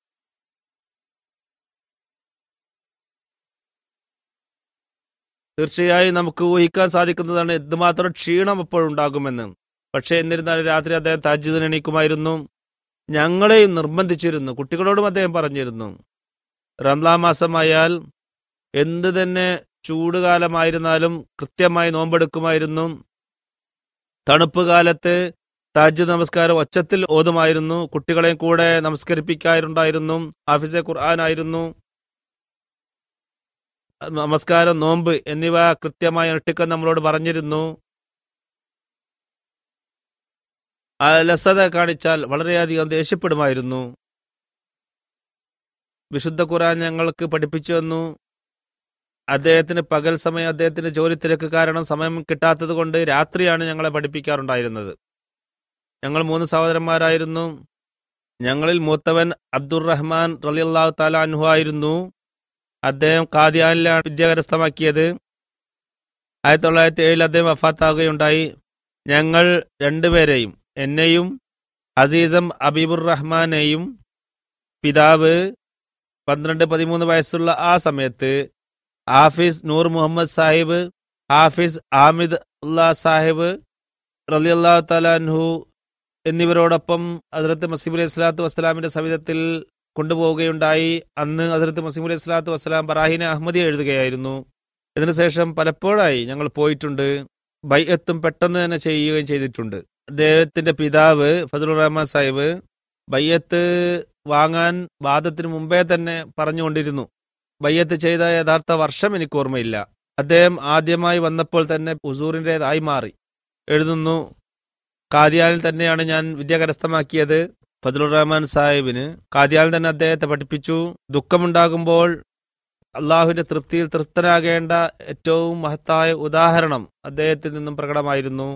തീർച്ചയായും നമുക്ക് ഊഹിക്കാൻ സാധിക്കുന്നതാണ് എന്തുമാത്രം ക്ഷീണം എപ്പോഴുണ്ടാകുമെന്ന് പക്ഷേ എന്നിരുന്നാലും രാത്രി അദ്ദേഹം താജ്ജുദിന് എണീക്കുമായിരുന്നു ഞങ്ങളെയും നിർബന്ധിച്ചിരുന്നു കുട്ടികളോടും അദ്ദേഹം പറഞ്ഞിരുന്നു റംലാ മാസമായാൽ എന്ത് തന്നെ ചൂടുകാലമായിരുന്നാലും കൃത്യമായി നോമ്പെടുക്കുമായിരുന്നു തണുപ്പ് കാലത്ത് താജ് നമസ്കാരം ഒച്ചത്തിൽ ഓതുമായിരുന്നു കുട്ടികളെയും കൂടെ നമസ്കരിപ്പിക്കാറുണ്ടായിരുന്നു ഹാഫിസെ ഖുർആനായിരുന്നു നമസ്കാരം നോമ്പ് എന്നിവ കൃത്യമായി അനുഷ്ഠിക്കാൻ നമ്മളോട് പറഞ്ഞിരുന്നു അലസത കാണിച്ചാൽ വളരെയധികം ദേഷ്യപ്പെടുമായിരുന്നു വിശുദ്ധ ഖുർആൻ ഞങ്ങൾക്ക് പഠിപ്പിച്ചു തന്നു അദ്ദേഹത്തിന് പകൽ സമയം അദ്ദേഹത്തിന്റെ ജോലി തിരക്ക് കാരണം സമയം കിട്ടാത്തത് കൊണ്ട് രാത്രിയാണ് ഞങ്ങളെ പഠിപ്പിക്കാറുണ്ടായിരുന്നത് ഞങ്ങൾ മൂന്ന് സഹോദരന്മാരായിരുന്നു ഞങ്ങളിൽ മൂത്തവൻ അബ്ദുറഹ്മാൻ റലിയല്ലാഹു താല അൻഹു ആയിരുന്നു അദ്ദേഹം ഖാദിയാനിലാണ് വിദ്യ കരസ്ഥമാക്കിയത് ആയിരത്തി തൊള്ളായിരത്തി ഏഴിൽ അദ്ദേഹം വഫാത്താവുകയുണ്ടായി ഞങ്ങൾ രണ്ടുപേരെയും എന്നെയും അസീസം അബീബുർ റഹ്മാനെയും പിതാവ് പന്ത്രണ്ട് പതിമൂന്ന് വയസ്സുള്ള ആ സമയത്ത് ഹാഫിസ് നൂർ മുഹമ്മദ് സാഹിബ് ഹാഫിസ് ആമിദ് ഉല്ലാ സാഹിബ് റലിയല്ലാ തലാൻഹു എന്നിവരോടൊപ്പം ഹസരത്ത് മസീബ് അലൈഹി സ്വലാത്തു വസ്സലാമിന്റെ സവിധത്തിൽ കൊണ്ടുപോവുകയുണ്ടായി അന്ന് ഹസരത്ത് മസീബ് അലൈഹി സ്വലാത്തു വസ്സലാം ബറാഹിനെ അഹമ്മദി എഴുതുകയായിരുന്നു ഇതിനുശേഷം പലപ്പോഴായി ഞങ്ങൾ പോയിട്ടുണ്ട് ബൈഅത്തും പെട്ടെന്ന് തന്നെ ചെയ്യുകയും ചെയ്തിട്ടുണ്ട് അദ്ദേഹത്തിന്റെ പിതാവ് ഫസലുർ റഹ്മാൻ സാഹിബ് ബയ്യത്ത് വാങ്ങാൻ വാദത്തിന് മുമ്പേ തന്നെ പറഞ്ഞുകൊണ്ടിരുന്നു ബയ്യത്ത് ചെയ്ത യഥാർത്ഥ വർഷം എനിക്ക് ഓർമ്മയില്ല അദ്ദേഹം ആദ്യമായി വന്നപ്പോൾ തന്നെ ഉസൂറിൻ്റെതായി മാറി എഴുതുന്നു കാദിയാനിൽ തന്നെയാണ് ഞാൻ വിദ്യ കരസ്ഥമാക്കിയത് ഫസലുർ റഹ്മാൻ സാഹിബിന് കാദിയാനിൽ തന്നെ അദ്ദേഹത്തെ പഠിപ്പിച്ചു ദുഃഖമുണ്ടാകുമ്പോൾ അള്ളാഹുവിന്റെ തൃപ്തിയിൽ തൃപ്തനാകേണ്ട ഏറ്റവും മഹത്തായ ഉദാഹരണം അദ്ദേഹത്തിൽ നിന്നും പ്രകടമായിരുന്നു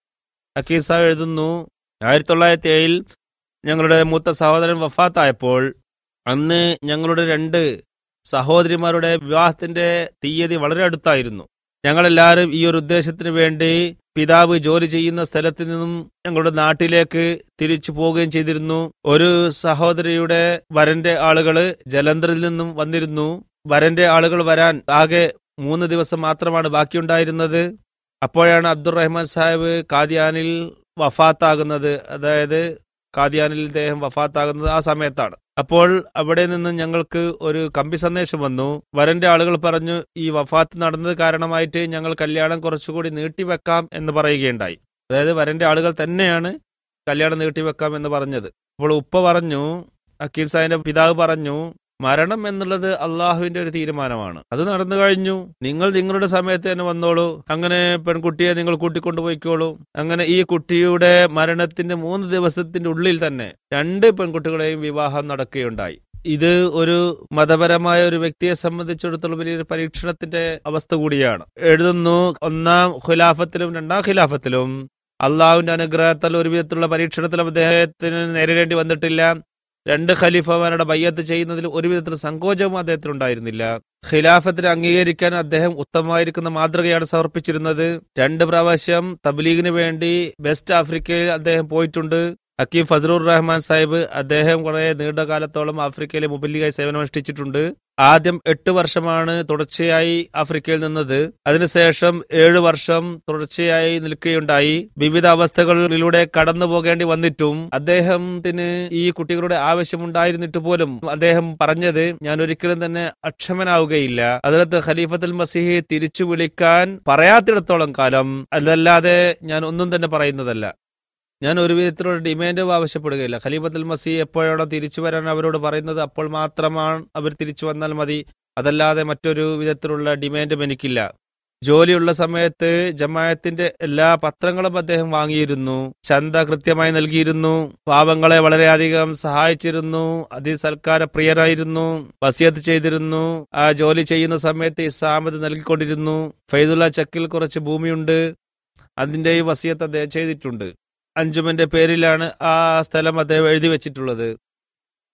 അക്കീർ സാഹിബ് എഴുതുന്നു ആയിരത്തി തൊള്ളായിരത്തി ഏഴിൽ ഞങ്ങളുടെ മൂത്ത സഹോദരൻ വഫാത്തായപ്പോൾ അന്ന് ഞങ്ങളുടെ രണ്ട് സഹോദരിമാരുടെ വിവാഹത്തിന്റെ തീയതി വളരെ അടുത്തായിരുന്നു ഞങ്ങളെല്ലാവരും ഈ ഒരു ഉദ്ദേശത്തിന് വേണ്ടി പിതാവ് ജോലി ചെയ്യുന്ന സ്ഥലത്ത് നിന്നും ഞങ്ങളുടെ നാട്ടിലേക്ക് തിരിച്ചു പോവുകയും ചെയ്തിരുന്നു ഒരു സഹോദരിയുടെ വരന്റെ ആളുകള് ജലന്ധറിൽ നിന്നും വന്നിരുന്നു വരന്റെ ആളുകൾ വരാൻ ആകെ മൂന്ന് ദിവസം മാത്രമാണ് ബാക്കിയുണ്ടായിരുന്നത് അപ്പോഴാണ് അബ്ദുറഹ്മാൻ സാഹിബ് കാദിയാനിൽ വഫാത്താകുന്നത് അതായത് കാദിയാനിൽ ഇദ്ദേഹം വഫാത്താകുന്നത് ആ സമയത്താണ് അപ്പോൾ അവിടെ നിന്ന് ഞങ്ങൾക്ക് ഒരു കമ്പി സന്ദേശം വന്നു വരന്റെ ആളുകൾ പറഞ്ഞു ഈ വഫാത്ത് നടന്നത് കാരണമായിട്ട് ഞങ്ങൾ കല്യാണം കുറച്ചുകൂടി നീട്ടിവെക്കാം എന്ന് പറയുകയുണ്ടായി അതായത് വരന്റെ ആളുകൾ തന്നെയാണ് കല്യാണം നീട്ടിവെക്കാം എന്ന് പറഞ്ഞത് അപ്പോൾ ഉപ്പ പറഞ്ഞു അക്കീൽ സാഹിന്റെ പിതാവ് പറഞ്ഞു മരണം എന്നുള്ളത് അള്ളാഹുവിന്റെ ഒരു തീരുമാനമാണ് അത് നടന്നു കഴിഞ്ഞു നിങ്ങൾ നിങ്ങളുടെ സമയത്ത് തന്നെ വന്നോളൂ അങ്ങനെ പെൺകുട്ടിയെ നിങ്ങൾ കൂട്ടിക്കൊണ്ടുപോയിക്കോളൂ അങ്ങനെ ഈ കുട്ടിയുടെ മരണത്തിന്റെ മൂന്ന് ദിവസത്തിന്റെ ഉള്ളിൽ തന്നെ രണ്ട് പെൺകുട്ടികളെയും വിവാഹം നടക്കുകയുണ്ടായി ഇത് ഒരു മതപരമായ ഒരു വ്യക്തിയെ സംബന്ധിച്ചിടത്തോളം വലിയൊരു പരീക്ഷണത്തിന്റെ അവസ്ഥ കൂടിയാണ് എഴുതുന്നു ഒന്നാം ഖിലാഫത്തിലും രണ്ടാം ഖിലാഫത്തിലും അള്ളാഹുവിന്റെ അനുഗ്രഹത്താൽ ഒരു വിധത്തിലുള്ള പരീക്ഷണത്തിലും അദ്ദേഹത്തിന് നേരിടേണ്ടി വന്നിട്ടില്ല രണ്ട് ഖലീഫമാരുടെ ബയ്യത്ത് ചെയ്യുന്നതിൽ ഒരു വിധത്തിൽ സങ്കോചവും അദ്ദേഹത്തിന് ഉണ്ടായിരുന്നില്ല ഖിലാഫത്തിന് അംഗീകരിക്കാൻ അദ്ദേഹം ഉത്തമമായിരിക്കുന്ന മാതൃകയാണ് സമർപ്പിച്ചിരുന്നത് രണ്ട് പ്രാവശ്യം തബ്ലീഗിന് വേണ്ടി വെസ്റ്റ് ആഫ്രിക്കയിൽ അദ്ദേഹം പോയിട്ടുണ്ട് ഹക്കീം ഫസറുർ റഹ്മാൻ സാഹിബ് അദ്ദേഹം കുറെ നീണ്ടകാലത്തോളം ആഫ്രിക്കയിലെ മുബല്ലിഗായി സേവനമനുഷ്ഠിച്ചിട്ടുണ്ട് ആദ്യം എട്ട് വർഷമാണ് തുടർച്ചയായി ആഫ്രിക്കയിൽ നിന്നത് അതിനുശേഷം ഏഴു വർഷം തുടർച്ചയായി നിൽക്കുകയുണ്ടായി വിവിധ അവസ്ഥകളിലൂടെ കടന്നു പോകേണ്ടി വന്നിട്ടും അദ്ദേഹത്തിന് ഈ കുട്ടികളുടെ ആവശ്യമുണ്ടായിരുന്നിട്ട് പോലും അദ്ദേഹം പറഞ്ഞത് ഞാൻ ഒരിക്കലും തന്നെ അക്ഷമനാവുകയില്ല അതിനകത്ത് ഖലീഫത്തുൽ മസീഹി തിരിച്ചു വിളിക്കാൻ പറയാത്തിടത്തോളം കാലം അതല്ലാതെ ഞാൻ ഒന്നും തന്നെ പറയുന്നതല്ല ഞാൻ ഒരു വിധത്തിലുള്ള ഡിമാൻഡും ആവശ്യപ്പെടുകയില്ല ഖലീഫത്തുൽ മസീ എപ്പോഴാണോ തിരിച്ചു വരാൻ അവരോട് പറയുന്നത് അപ്പോൾ മാത്രമാണ് അവർ തിരിച്ചു വന്നാൽ മതി അതല്ലാതെ മറ്റൊരു വിധത്തിലുള്ള ഡിമാൻഡും എനിക്കില്ല ജോലിയുള്ള സമയത്ത് ജമായത്തിന്റെ എല്ലാ പത്രങ്ങളും അദ്ദേഹം വാങ്ങിയിരുന്നു ചന്ത കൃത്യമായി നൽകിയിരുന്നു പാവങ്ങളെ വളരെയധികം സഹായിച്ചിരുന്നു അതിസൽക്കാര പ്രിയരായിരുന്നു വസിയത്ത് ചെയ്തിരുന്നു ആ ജോലി ചെയ്യുന്ന സമയത്ത് ഇസാമത് നൽകിക്കൊണ്ടിരുന്നു ഫൈദുള്ള ചക്കിൽ കുറച്ച് ഭൂമിയുണ്ട് അതിന്റെയും വസിയത്ത് അദ്ദേഹം ചെയ്തിട്ടുണ്ട് അഞ്ചുമന്റെ പേരിലാണ് ആ സ്ഥലം അദ്ദേഹം എഴുതി വെച്ചിട്ടുള്ളത്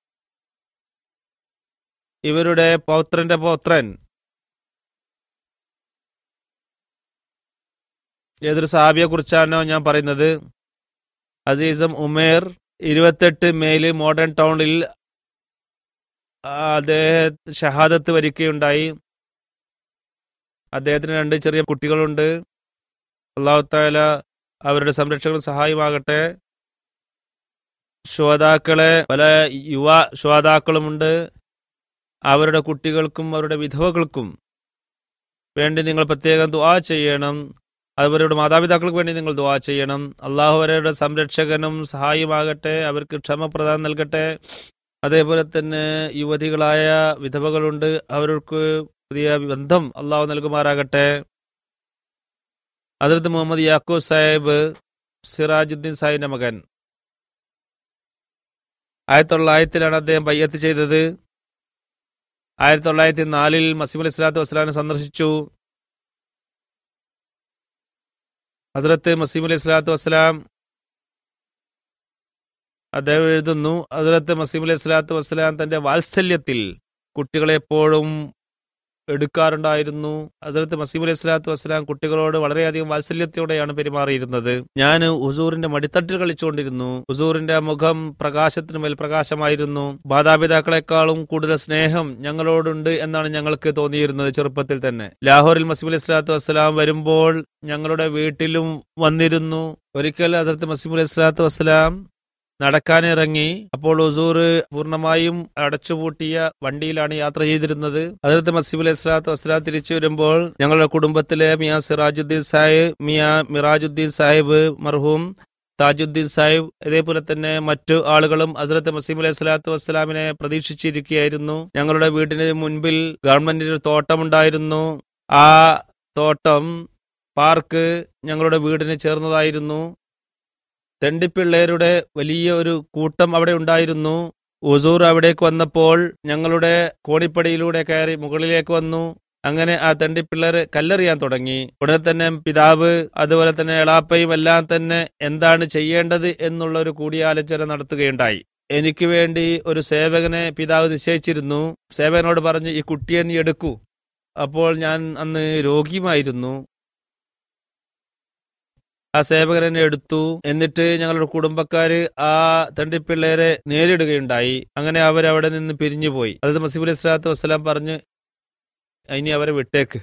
ഇവരുടെ പൗത്രന്റെ പൗത്രൻ ഏതൊരു സഹാബിയെ കുറിച്ചാണോ ഞാൻ പറയുന്നത് അസീസം ഉമേർ ഇരുപത്തെട്ട് മെയില് മോഡേൺ ടൗണിൽ അദ്ദേഹം ഷഹാദത്ത് വരികയുണ്ടായി അദ്ദേഹത്തിന് രണ്ട് ചെറിയ കുട്ടികളുണ്ട് അള്ളാഹു താല അവരുടെ സംരക്ഷകരും സഹായമാകട്ടെ ശ്രോതാക്കളെ പല യുവ ശ്രോതാക്കളുമുണ്ട് അവരുടെ കുട്ടികൾക്കും അവരുടെ വിധവകൾക്കും വേണ്ടി നിങ്ങൾ പ്രത്യേകം ദുആ ചെയ്യണം അതുപോലെ മാതാപിതാക്കൾക്ക് വേണ്ടി നിങ്ങൾ ദുആ ചെയ്യണം അള്ളാഹു അവരുടെ സംരക്ഷകനും സഹായമാകട്ടെ അവർക്ക് ക്ഷമപ്രദാനം നൽകട്ടെ അതേപോലെ തന്നെ യുവതികളായ വിധവകളുണ്ട് അവർക്ക് പുതിയ ബന്ധം അള്ളാഹു നൽകുമാറാകട്ടെ അതിർത്ത് മുഹമ്മദ് യാക്കൂ സാഹിബ് സിറാജുദ്ദീൻ സാഹിബിന്റെ മകൻ ആയിരത്തി തൊള്ളായിരത്തിലാണ് അദ്ദേഹം ബയ്യത്ത് ചെയ്തത് ആയിരത്തി തൊള്ളായിരത്തി നാലിൽ മസീം അലി സ്വലാത്തു വസ്സലാമിനെ സന്ദർശിച്ചു ഹസ്രത്ത് മസീം അലി സ്വലാത്തു വസ്സലാം അദ്ദേഹം എഴുതുന്നു ഹസ്രത്ത് മസീം അലി സ്വലാത്തു വസ്സലാം തന്റെ വാത്സല്യത്തിൽ കുട്ടികളെ എപ്പോഴും എടുക്കാറുണ്ടായിരുന്നു ഹസരത്ത് മസീം അലൈഹി സ്വലാത്തു വസ്സലാം കുട്ടികളോട് വളരെയധികം വാത്സല്യത്തോടെയാണ് പെരുമാറിയിരുന്നത് ഞാൻ ഹുസൂറിന്റെ മടിത്തട്ടിൽ കളിച്ചുകൊണ്ടിരുന്നു ഹുസൂറിന്റെ മുഖം പ്രകാശത്തിന് മേൽ പ്രകാശമായിരുന്നു മാതാപിതാക്കളെക്കാളും കൂടുതൽ സ്നേഹം ഞങ്ങളോടുണ്ട് എന്നാണ് ഞങ്ങൾക്ക് തോന്നിയിരുന്നത് ചെറുപ്പത്തിൽ തന്നെ ലാഹോറിൽ മസീം അലൈഹി സ്വലാത്തു വസ്സലാം വരുമ്പോൾ ഞങ്ങളുടെ വീട്ടിലും വന്നിരുന്നു ഒരിക്കൽ ഹസരത്ത് മസീം അലൈഹി സ്വലാത്തു വസ്സലാം നടക്കാനിറങ്ങി അപ്പോൾ ഹുസൂർ പൂർണ്ണമായും അടച്ചുപൂട്ടിയ വണ്ടിയിലാണ് യാത്ര ചെയ്തിരുന്നത് അതിർത്ത് മസീബ് അലൈഹി സ്വലാത്തു വസ്സലാം തിരിച്ചു വരുമ്പോൾ ഞങ്ങളുടെ കുടുംബത്തിലെ മിയാ സിറാജുദ്ദീൻ സാഹിബ് മിയാ മിറാജുദ്ദീൻ സാഹിബ് മർഹൂം താജുദ്ദീൻ സാഹിബ് ഇതേപോലെ തന്നെ മറ്റു ആളുകളും ഹസരത്ത് മസീം അലൈഹി സ്വലാത്തു വസ്സലാമിനെ പ്രതീക്ഷിച്ചിരിക്കുകയായിരുന്നു ഞങ്ങളുടെ വീടിന് മുൻപിൽ ഗവൺമെന്റിന് ഒരു തോട്ടമുണ്ടായിരുന്നു ആ തോട്ടം പാർക്ക് ഞങ്ങളുടെ വീടിന് ചേർന്നതായിരുന്നു തെണ്ടിപ്പിള്ളേരുടെ വലിയ ഒരു കൂട്ടം അവിടെ ഉണ്ടായിരുന്നു ഉസൂർ അവിടേക്ക് വന്നപ്പോൾ ഞങ്ങളുടെ കോണിപ്പടിയിലൂടെ കയറി മുകളിലേക്ക് വന്നു അങ്ങനെ ആ തെണ്ടിപ്പിള്ളേർ കല്ലെറിയാൻ തുടങ്ങി ഉടനെ തന്നെ പിതാവ് അതുപോലെ തന്നെ എളാപ്പയും എല്ലാം തന്നെ എന്താണ് ചെയ്യേണ്ടത് എന്നുള്ള ഒരു കൂടിയാലോചന നടത്തുകയുണ്ടായി എനിക്ക് വേണ്ടി ഒരു സേവകനെ പിതാവ് നിശ്ചയിച്ചിരുന്നു സേവകനോട് പറഞ്ഞു ഈ കുട്ടിയെ നീ എടുക്കൂ അപ്പോൾ ഞാൻ അന്ന് രോഗിയുമായിരുന്നു ആ സേവകൻ എന്നെ എടുത്തു എന്നിട്ട് ഞങ്ങളുടെ കുടുംബക്കാര് ആ തണ്ടിപ്പിള്ളേരെ നേരിടുകയുണ്ടായി അങ്ങനെ അവരവിടെ നിന്ന് പിരിഞ്ഞുപോയി അതായത് മസീബ് അലൈഹി സ്വലാത്തു വസ്സലാം പറഞ്ഞ് ഇനി അവരെ വിട്ടേക്ക്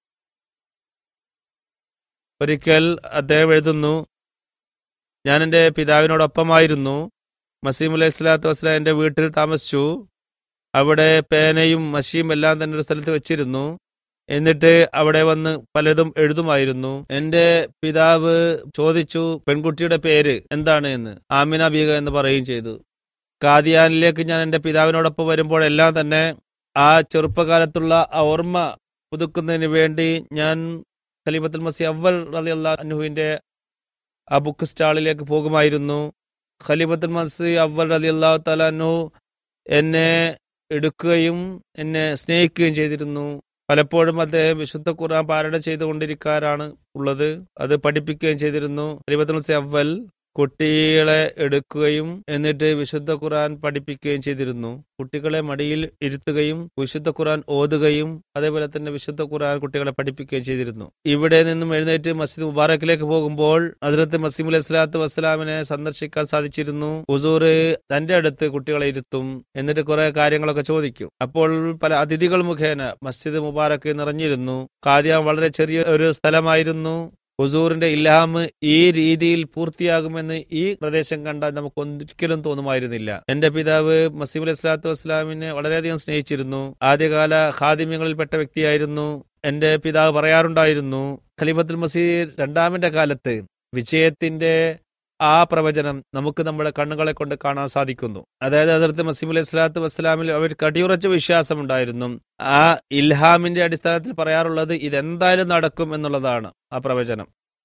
ഒരിക്കൽ അദ്ദേഹം എഴുതുന്നു ഞാൻ എൻ്റെ പിതാവിനോടൊപ്പമായിരുന്നു മസീം അലൈഹി സ്വലാത്തു വസ്സലാം എൻ്റെ വീട്ടിൽ താമസിച്ചു അവിടെ പേനയും മഷിയും എല്ലാം തന്നെ ഒരു സ്ഥലത്ത് വെച്ചിരുന്നു എന്നിട്ട് അവിടെ വന്ന് പലതും എഴുതുമായിരുന്നു എന്റെ പിതാവ് ചോദിച്ചു പെൺകുട്ടിയുടെ പേര് എന്താണ് എന്ന് ആമിന ബീഗ എന്ന് പറയുകയും ചെയ്തു കാദിയാനിലേക്ക് ഞാൻ എന്റെ പിതാവിനോടൊപ്പം വരുമ്പോഴെല്ലാം തന്നെ ആ ചെറുപ്പകാലത്തുള്ള ആ ഓർമ്മ പുതുക്കുന്നതിന് വേണ്ടി ഞാൻ ഖലീഫത്തുൽ മസി അവൽ റലി അള്ളാഹുവിന്റെ ആ ബുക്ക് സ്റ്റാളിലേക്ക് പോകുമായിരുന്നു ഖലീഫത്തുൽ മസി അവൽ റലി അള്ളാഹു തലാനു എന്നെ എടുക്കുകയും എന്നെ സ്നേഹിക്കുകയും ചെയ്തിരുന്നു പലപ്പോഴും അദ്ദേഹം വിശുദ്ധ ഖുർആൻ പാരായണം ചെയ്തുകൊണ്ടിരിക്കാറാണ് ഉള്ളത് അത് പഠിപ്പിക്കുകയും ചെയ്തിരുന്നു അലിബത്തുൽ അവൽ കുട്ടികളെ എടുക്കുകയും എന്നിട്ട് വിശുദ്ധ ഖുർആൻ പഠിപ്പിക്കുകയും ചെയ്തിരുന്നു കുട്ടികളെ മടിയിൽ ഇരുത്തുകയും വിശുദ്ധ ഖുർആൻ ഓതുകയും അതേപോലെ തന്നെ വിശുദ്ധ ഖുർആൻ കുട്ടികളെ പഠിപ്പിക്കുകയും ചെയ്തിരുന്നു ഇവിടെ നിന്നും എഴുന്നേറ്റ് മസ്ജിദ് മുബാറക്കിലേക്ക് പോകുമ്പോൾ അതിർത്ത് മസീം അലൈഹി സ്വലാത്തു വസ്സലാമിനെ സന്ദർശിക്കാൻ സാധിച്ചിരുന്നു ഹുസൂർ തന്റെ അടുത്ത് കുട്ടികളെ ഇരുത്തും എന്നിട്ട് കുറെ കാര്യങ്ങളൊക്കെ ചോദിക്കും അപ്പോൾ പല അതിഥികൾ മുഖേന മസ്ജിദ് മുബാറക്ക് നിറഞ്ഞിരുന്നു കാദ്യാൻ വളരെ ചെറിയ ഒരു സ്ഥലമായിരുന്നു ഹുസൂറിന്റെ ഇല്ലാമ് ഈ രീതിയിൽ പൂർത്തിയാകുമെന്ന് ഈ പ്രദേശം കണ്ടാൽ നമുക്ക് ഒരിക്കലും തോന്നുമായിരുന്നില്ല എന്റെ പിതാവ് മസീം അലൈഹി സ്വലാത്തു വസ്സലാമിനെ വളരെയധികം സ്നേഹിച്ചിരുന്നു ആദ്യകാല ഖാദിമ്യങ്ങളിൽപ്പെട്ട വ്യക്തിയായിരുന്നു എന്റെ പിതാവ് പറയാറുണ്ടായിരുന്നു ഖലീഫത്തുൽ മസീർ രണ്ടാമന്റെ കാലത്ത് വിജയത്തിന്റെ ആ പ്രവചനം നമുക്ക് നമ്മുടെ കണ്ണുകളെ കൊണ്ട് കാണാൻ സാധിക്കുന്നു അതായത് അതിർത്ത് മസീം അലൈഹി സ്വലാത്തു വസ്സലാമിൽ അവർക്ക് അടിയുറച്ച വിശ്വാസമുണ്ടായിരുന്നു ആ ഇൽഹാമിന്റെ അടിസ്ഥാനത്തിൽ പറയാറുള്ളത് ഇതെന്തായാലും നടക്കും എന്നുള്ളതാണ് ആ പ്രവചനം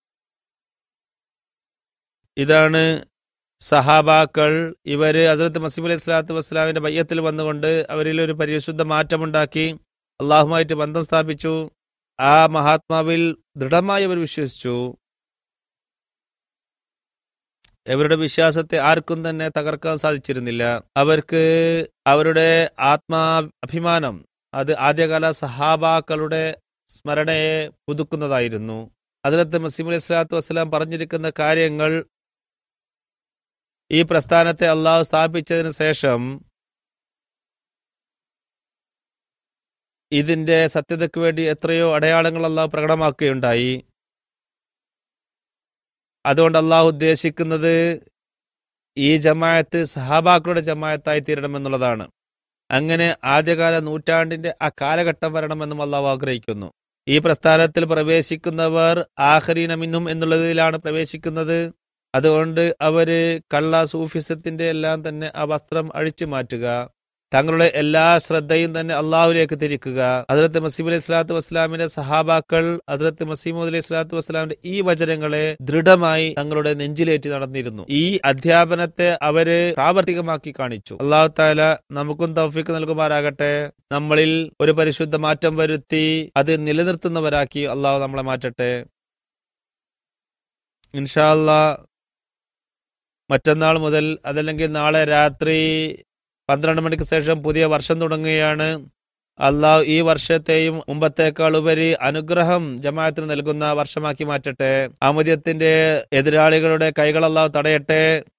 ഇതാണ് സഹാബാക്കൾ ഇവര് ഹസരത്ത് മസീം അലൈഹി സ്വലാത്തു വസ്സലാമിന്റെ ബയ്യത്തിൽ വന്നുകൊണ്ട് അവരിൽ ഒരു പരിശുദ്ധ മാറ്റമുണ്ടാക്കി അള്ളാഹുമായിട്ട് ബന്ധം സ്ഥാപിച്ചു ആ മഹാത്മാവിൽ ദൃഢമായി അവർ വിശ്വസിച്ചു ഇവരുടെ വിശ്വാസത്തെ ആർക്കും തന്നെ തകർക്കാൻ സാധിച്ചിരുന്നില്ല അവർക്ക് അവരുടെ ആത്മാ അഭിമാനം അത് ആദ്യകാല സഹാബാക്കളുടെ സ്മരണയെ പുതുക്കുന്നതായിരുന്നു അതിലത്ത് മസീം അലൈഹി സ്വലാത്തു വസ്സലാം പറഞ്ഞിരിക്കുന്ന കാര്യങ്ങൾ ഈ പ്രസ്ഥാനത്തെ അള്ളാഹു സ്ഥാപിച്ചതിന് ശേഷം ഇതിന്റെ സത്യതയ്ക്ക് വേണ്ടി എത്രയോ അടയാളങ്ങൾ അള്ളാഹു പ്രകടമാക്കുകയുണ്ടായി അതുകൊണ്ട് അള്ളാഹു ഉദ്ദേശിക്കുന്നത് ഈ ജമായത്ത് സഹാബാക്കളുടെ ജമായത്തായി തീരണമെന്നുള്ളതാണ് അങ്ങനെ ആദ്യകാല നൂറ്റാണ്ടിന്റെ ആ കാലഘട്ടം വരണമെന്നും അള്ളാഹു ആഗ്രഹിക്കുന്നു ഈ പ്രസ്ഥാനത്തിൽ പ്രവേശിക്കുന്നവർ ആഹരീന മിന്നും എന്നുള്ളതിലാണ് പ്രവേശിക്കുന്നത് അതുകൊണ്ട് അവര് കള്ള സൂഫിസത്തിന്റെ എല്ലാം തന്നെ ആ വസ്ത്രം അഴിച്ചു മാറ്റുക തങ്ങളുടെ എല്ലാ ശ്രദ്ധയും തന്നെ അള്ളാഹുലേക്ക് തിരിക്കുക ഹസരത്ത് മസീം അലൈഹി സ്വലാത്തു വസ്സലാമിന്റെ സഹാബാക്കൾ ഹസരത്ത് മസീമു അലൈഹി സ്വലാത്തു വസ്സലാമിന്റെ ഈ വചനങ്ങളെ ദൃഢമായി തങ്ങളുടെ നെഞ്ചിലേറ്റി നടന്നിരുന്നു ഈ അധ്യാപനത്തെ അവര് പ്രാവർത്തികമാക്കി കാണിച്ചു അള്ളാഹു താല നമുക്കും തൗഫീക്ക് നൽകുമാറാകട്ടെ നമ്മളിൽ ഒരു പരിശുദ്ധ മാറ്റം വരുത്തി അത് നിലനിർത്തുന്നവരാക്കി അള്ളാഹു നമ്മളെ മാറ്റട്ടെ ഇൻഷാ അല്ലാ മറ്റന്നാൾ മുതൽ അതല്ലെങ്കിൽ നാളെ രാത്രി പന്ത്രണ്ട് മണിക്ക് ശേഷം പുതിയ വർഷം തുടങ്ങുകയാണ് അള്ളാഹു ഈ വർഷത്തെയും മുമ്പത്തേക്കാൾ ഉപരി അനുഗ്രഹം ജമാഅത്തിന് നൽകുന്ന വർഷമാക്കി മാറ്റട്ടെ ആമുദ്യത്തിന്റെ എതിരാളികളുടെ കൈകൾ അള്ളാഹു തടയട്ടെ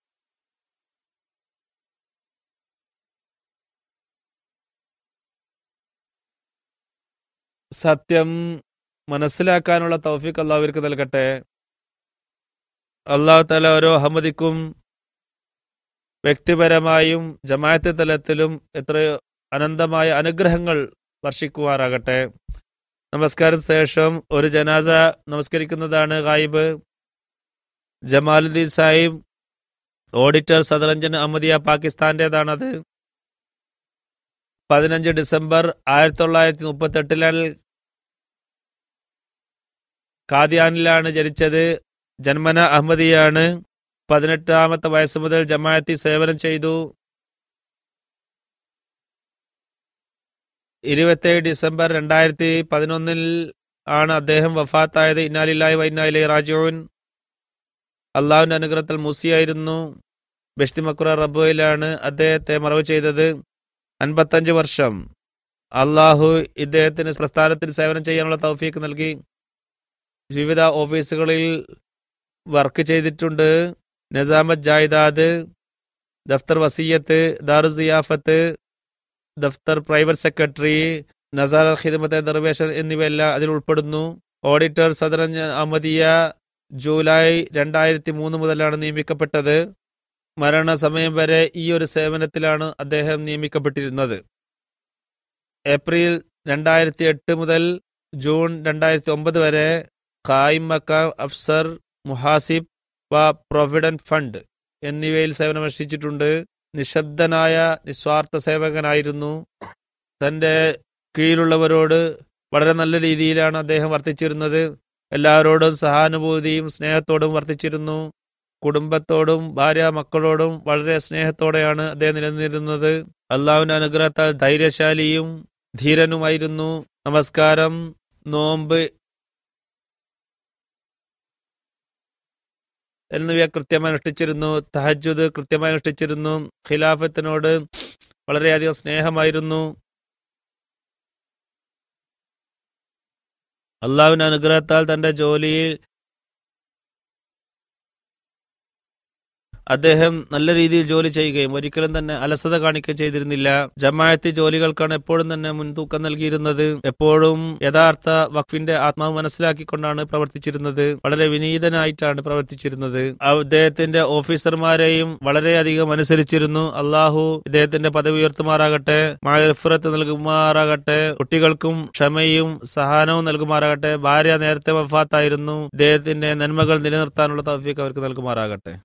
സത്യം മനസ്സിലാക്കാനുള്ള തൗഫീഖ് അള്ളാഹു അവർക്ക് നൽകട്ടെ അള്ളാഹു തല ഓരോ അഹമ്മദിക്കും വ്യക്തിപരമായും ജമാഅത്ത് തലത്തിലും എത്രയോ അനന്തമായ അനുഗ്രഹങ്ങൾ വർഷിക്കുമാറാകട്ടെ നമസ്കാരത്തിന് ശേഷം ഒരു ജനാസ നമസ്കരിക്കുന്നതാണ് ഗായിബ് ജമാലുദ്ദീൻ സാഹിബ് ഓഡിറ്റർ സദറഞ്ജൻ അഹമ്മദിയ പാകിസ്ഥാന്റേതാണത് പതിനഞ്ച് ഡിസംബർ ആയിരത്തി തൊള്ളായിരത്തി മുപ്പത്തെട്ടിലാണ് കാദ്യാനിലാണ് ജനിച്ചത് ജന്മന അഹമ്മദിയാണ് പതിനെട്ടാമത്തെ വയസ്സ് മുതൽ ജമാഅത്തി സേവനം ചെയ്തു ഇരുപത്തേഴ് ഡിസംബർ രണ്ടായിരത്തി പതിനൊന്നിൽ ആണ് അദ്ദേഹം വഫാത്തായത് ഇന്നാലില്ലായി വൈനാലി റാജോൻ അള്ളാഹുവിന്റെ അനുഗ്രഹത്തിൽ മുസിയായിരുന്നു ബഷ്തി മക്കുറ റബോയിലാണ് അദ്ദേഹത്തെ മറവ് ചെയ്തത് അൻപത്തഞ്ച് വർഷം അള്ളാഹു ഇദ്ദേഹത്തിന് പ്രസ്ഥാനത്തിന് സേവനം ചെയ്യാനുള്ള തൗഫീക്ക് നൽകി വിവിധ ഓഫീസുകളിൽ വർക്ക് ചെയ്തിട്ടുണ്ട് നിസാമത്ത് ജായിദാദ് ദഫ്തർ വസീയത്ത് ദാറു സിയാഫത്ത് ദഫ്തർ പ്രൈവറ്റ് സെക്രട്ടറി നസാർ ഖിദ്മത്തെ ദർവേഷൻ എന്നിവയെല്ലാം അതിൽ ഉൾപ്പെടുന്നു ഓഡിറ്റർ സദറൻ അഹമ്മദിയ ജൂലൈ രണ്ടായിരത്തി മൂന്ന് മുതലാണ് നിയമിക്കപ്പെട്ടത് മരണസമയം വരെ ഈ ഒരു സേവനത്തിലാണ് അദ്ദേഹം നിയമിക്കപ്പെട്ടിരുന്നത് ഏപ്രിൽ രണ്ടായിരത്തി എട്ട് മുതൽ ജൂൺ രണ്ടായിരത്തി ഒമ്പത് വരെ ഖായിം മക്കാം അഫ്സർ മുഹാസിബ് വ പ്രൊവിഡന്റ് ഫണ്ട് എന്നിവയിൽ സേവനമനുഷ്ഠിച്ചിട്ടുണ്ട് നിശബ്ദനായ നിസ്വാർത്ഥ സേവകനായിരുന്നു തന്റെ കീഴിലുള്ളവരോട് വളരെ നല്ല രീതിയിലാണ് അദ്ദേഹം വർത്തിച്ചിരുന്നത് എല്ലാവരോടും സഹാനുഭൂതിയും സ്നേഹത്തോടും വർത്തിച്ചിരുന്നു കുടുംബത്തോടും ഭാര്യ മക്കളോടും വളരെ സ്നേഹത്തോടെയാണ് അദ്ദേഹം നിലനിന്നിരുന്നത് അള്ളാഹുവിന്റെ അനുഗ്രഹത്താൽ ധൈര്യശാലിയും ധീരനുമായിരുന്നു നമസ്കാരം നോമ്പ് എന്നിവയെ കൃത്യമായി അനുഷ്ഠിച്ചിരുന്നു തഹജുദ് കൃത്യമായി അനുഷ്ഠിച്ചിരുന്നു ഖിലാഫത്തിനോട് വളരെയധികം സ്നേഹമായിരുന്നു അള്ളാഹുവിന്റെ അനുഗ്രഹത്താൽ തന്റെ ജോലിയിൽ അദ്ദേഹം നല്ല രീതിയിൽ ജോലി ചെയ്യുകയും ഒരിക്കലും തന്നെ അലസത കാണിക്കുകയും ചെയ്തിരുന്നില്ല ജമാഅത്തി ജോലികൾക്കാണ് എപ്പോഴും തന്നെ മുൻതൂക്കം നൽകിയിരുന്നത് എപ്പോഴും യഥാർത്ഥ വഖഫിന്റെ ആത്മാവ് മനസ്സിലാക്കിക്കൊണ്ടാണ് പ്രവർത്തിച്ചിരുന്നത് വളരെ വിനീതനായിട്ടാണ് പ്രവർത്തിച്ചിരുന്നത് അദ്ദേഹത്തിന്റെ ഓഫീസർമാരെയും വളരെയധികം അനുസരിച്ചിരുന്നു അള്ളാഹു ഇദ്ദേഹത്തിന്റെ പദവി ഉയർത്തുമാറാകട്ടെ മായഫറത്ത് നൽകുമാറാകട്ടെ കുട്ടികൾക്കും ക്ഷമയും സഹനവും നൽകുമാറാകട്ടെ ഭാര്യ നേരത്തെ വഫാത്തായിരുന്നു ഇദ്ദേഹത്തിന്റെ നന്മകൾ നിലനിർത്താനുള്ള തൗഫീഖ് അവർക്ക് നൽകുമാറാകട്ടെ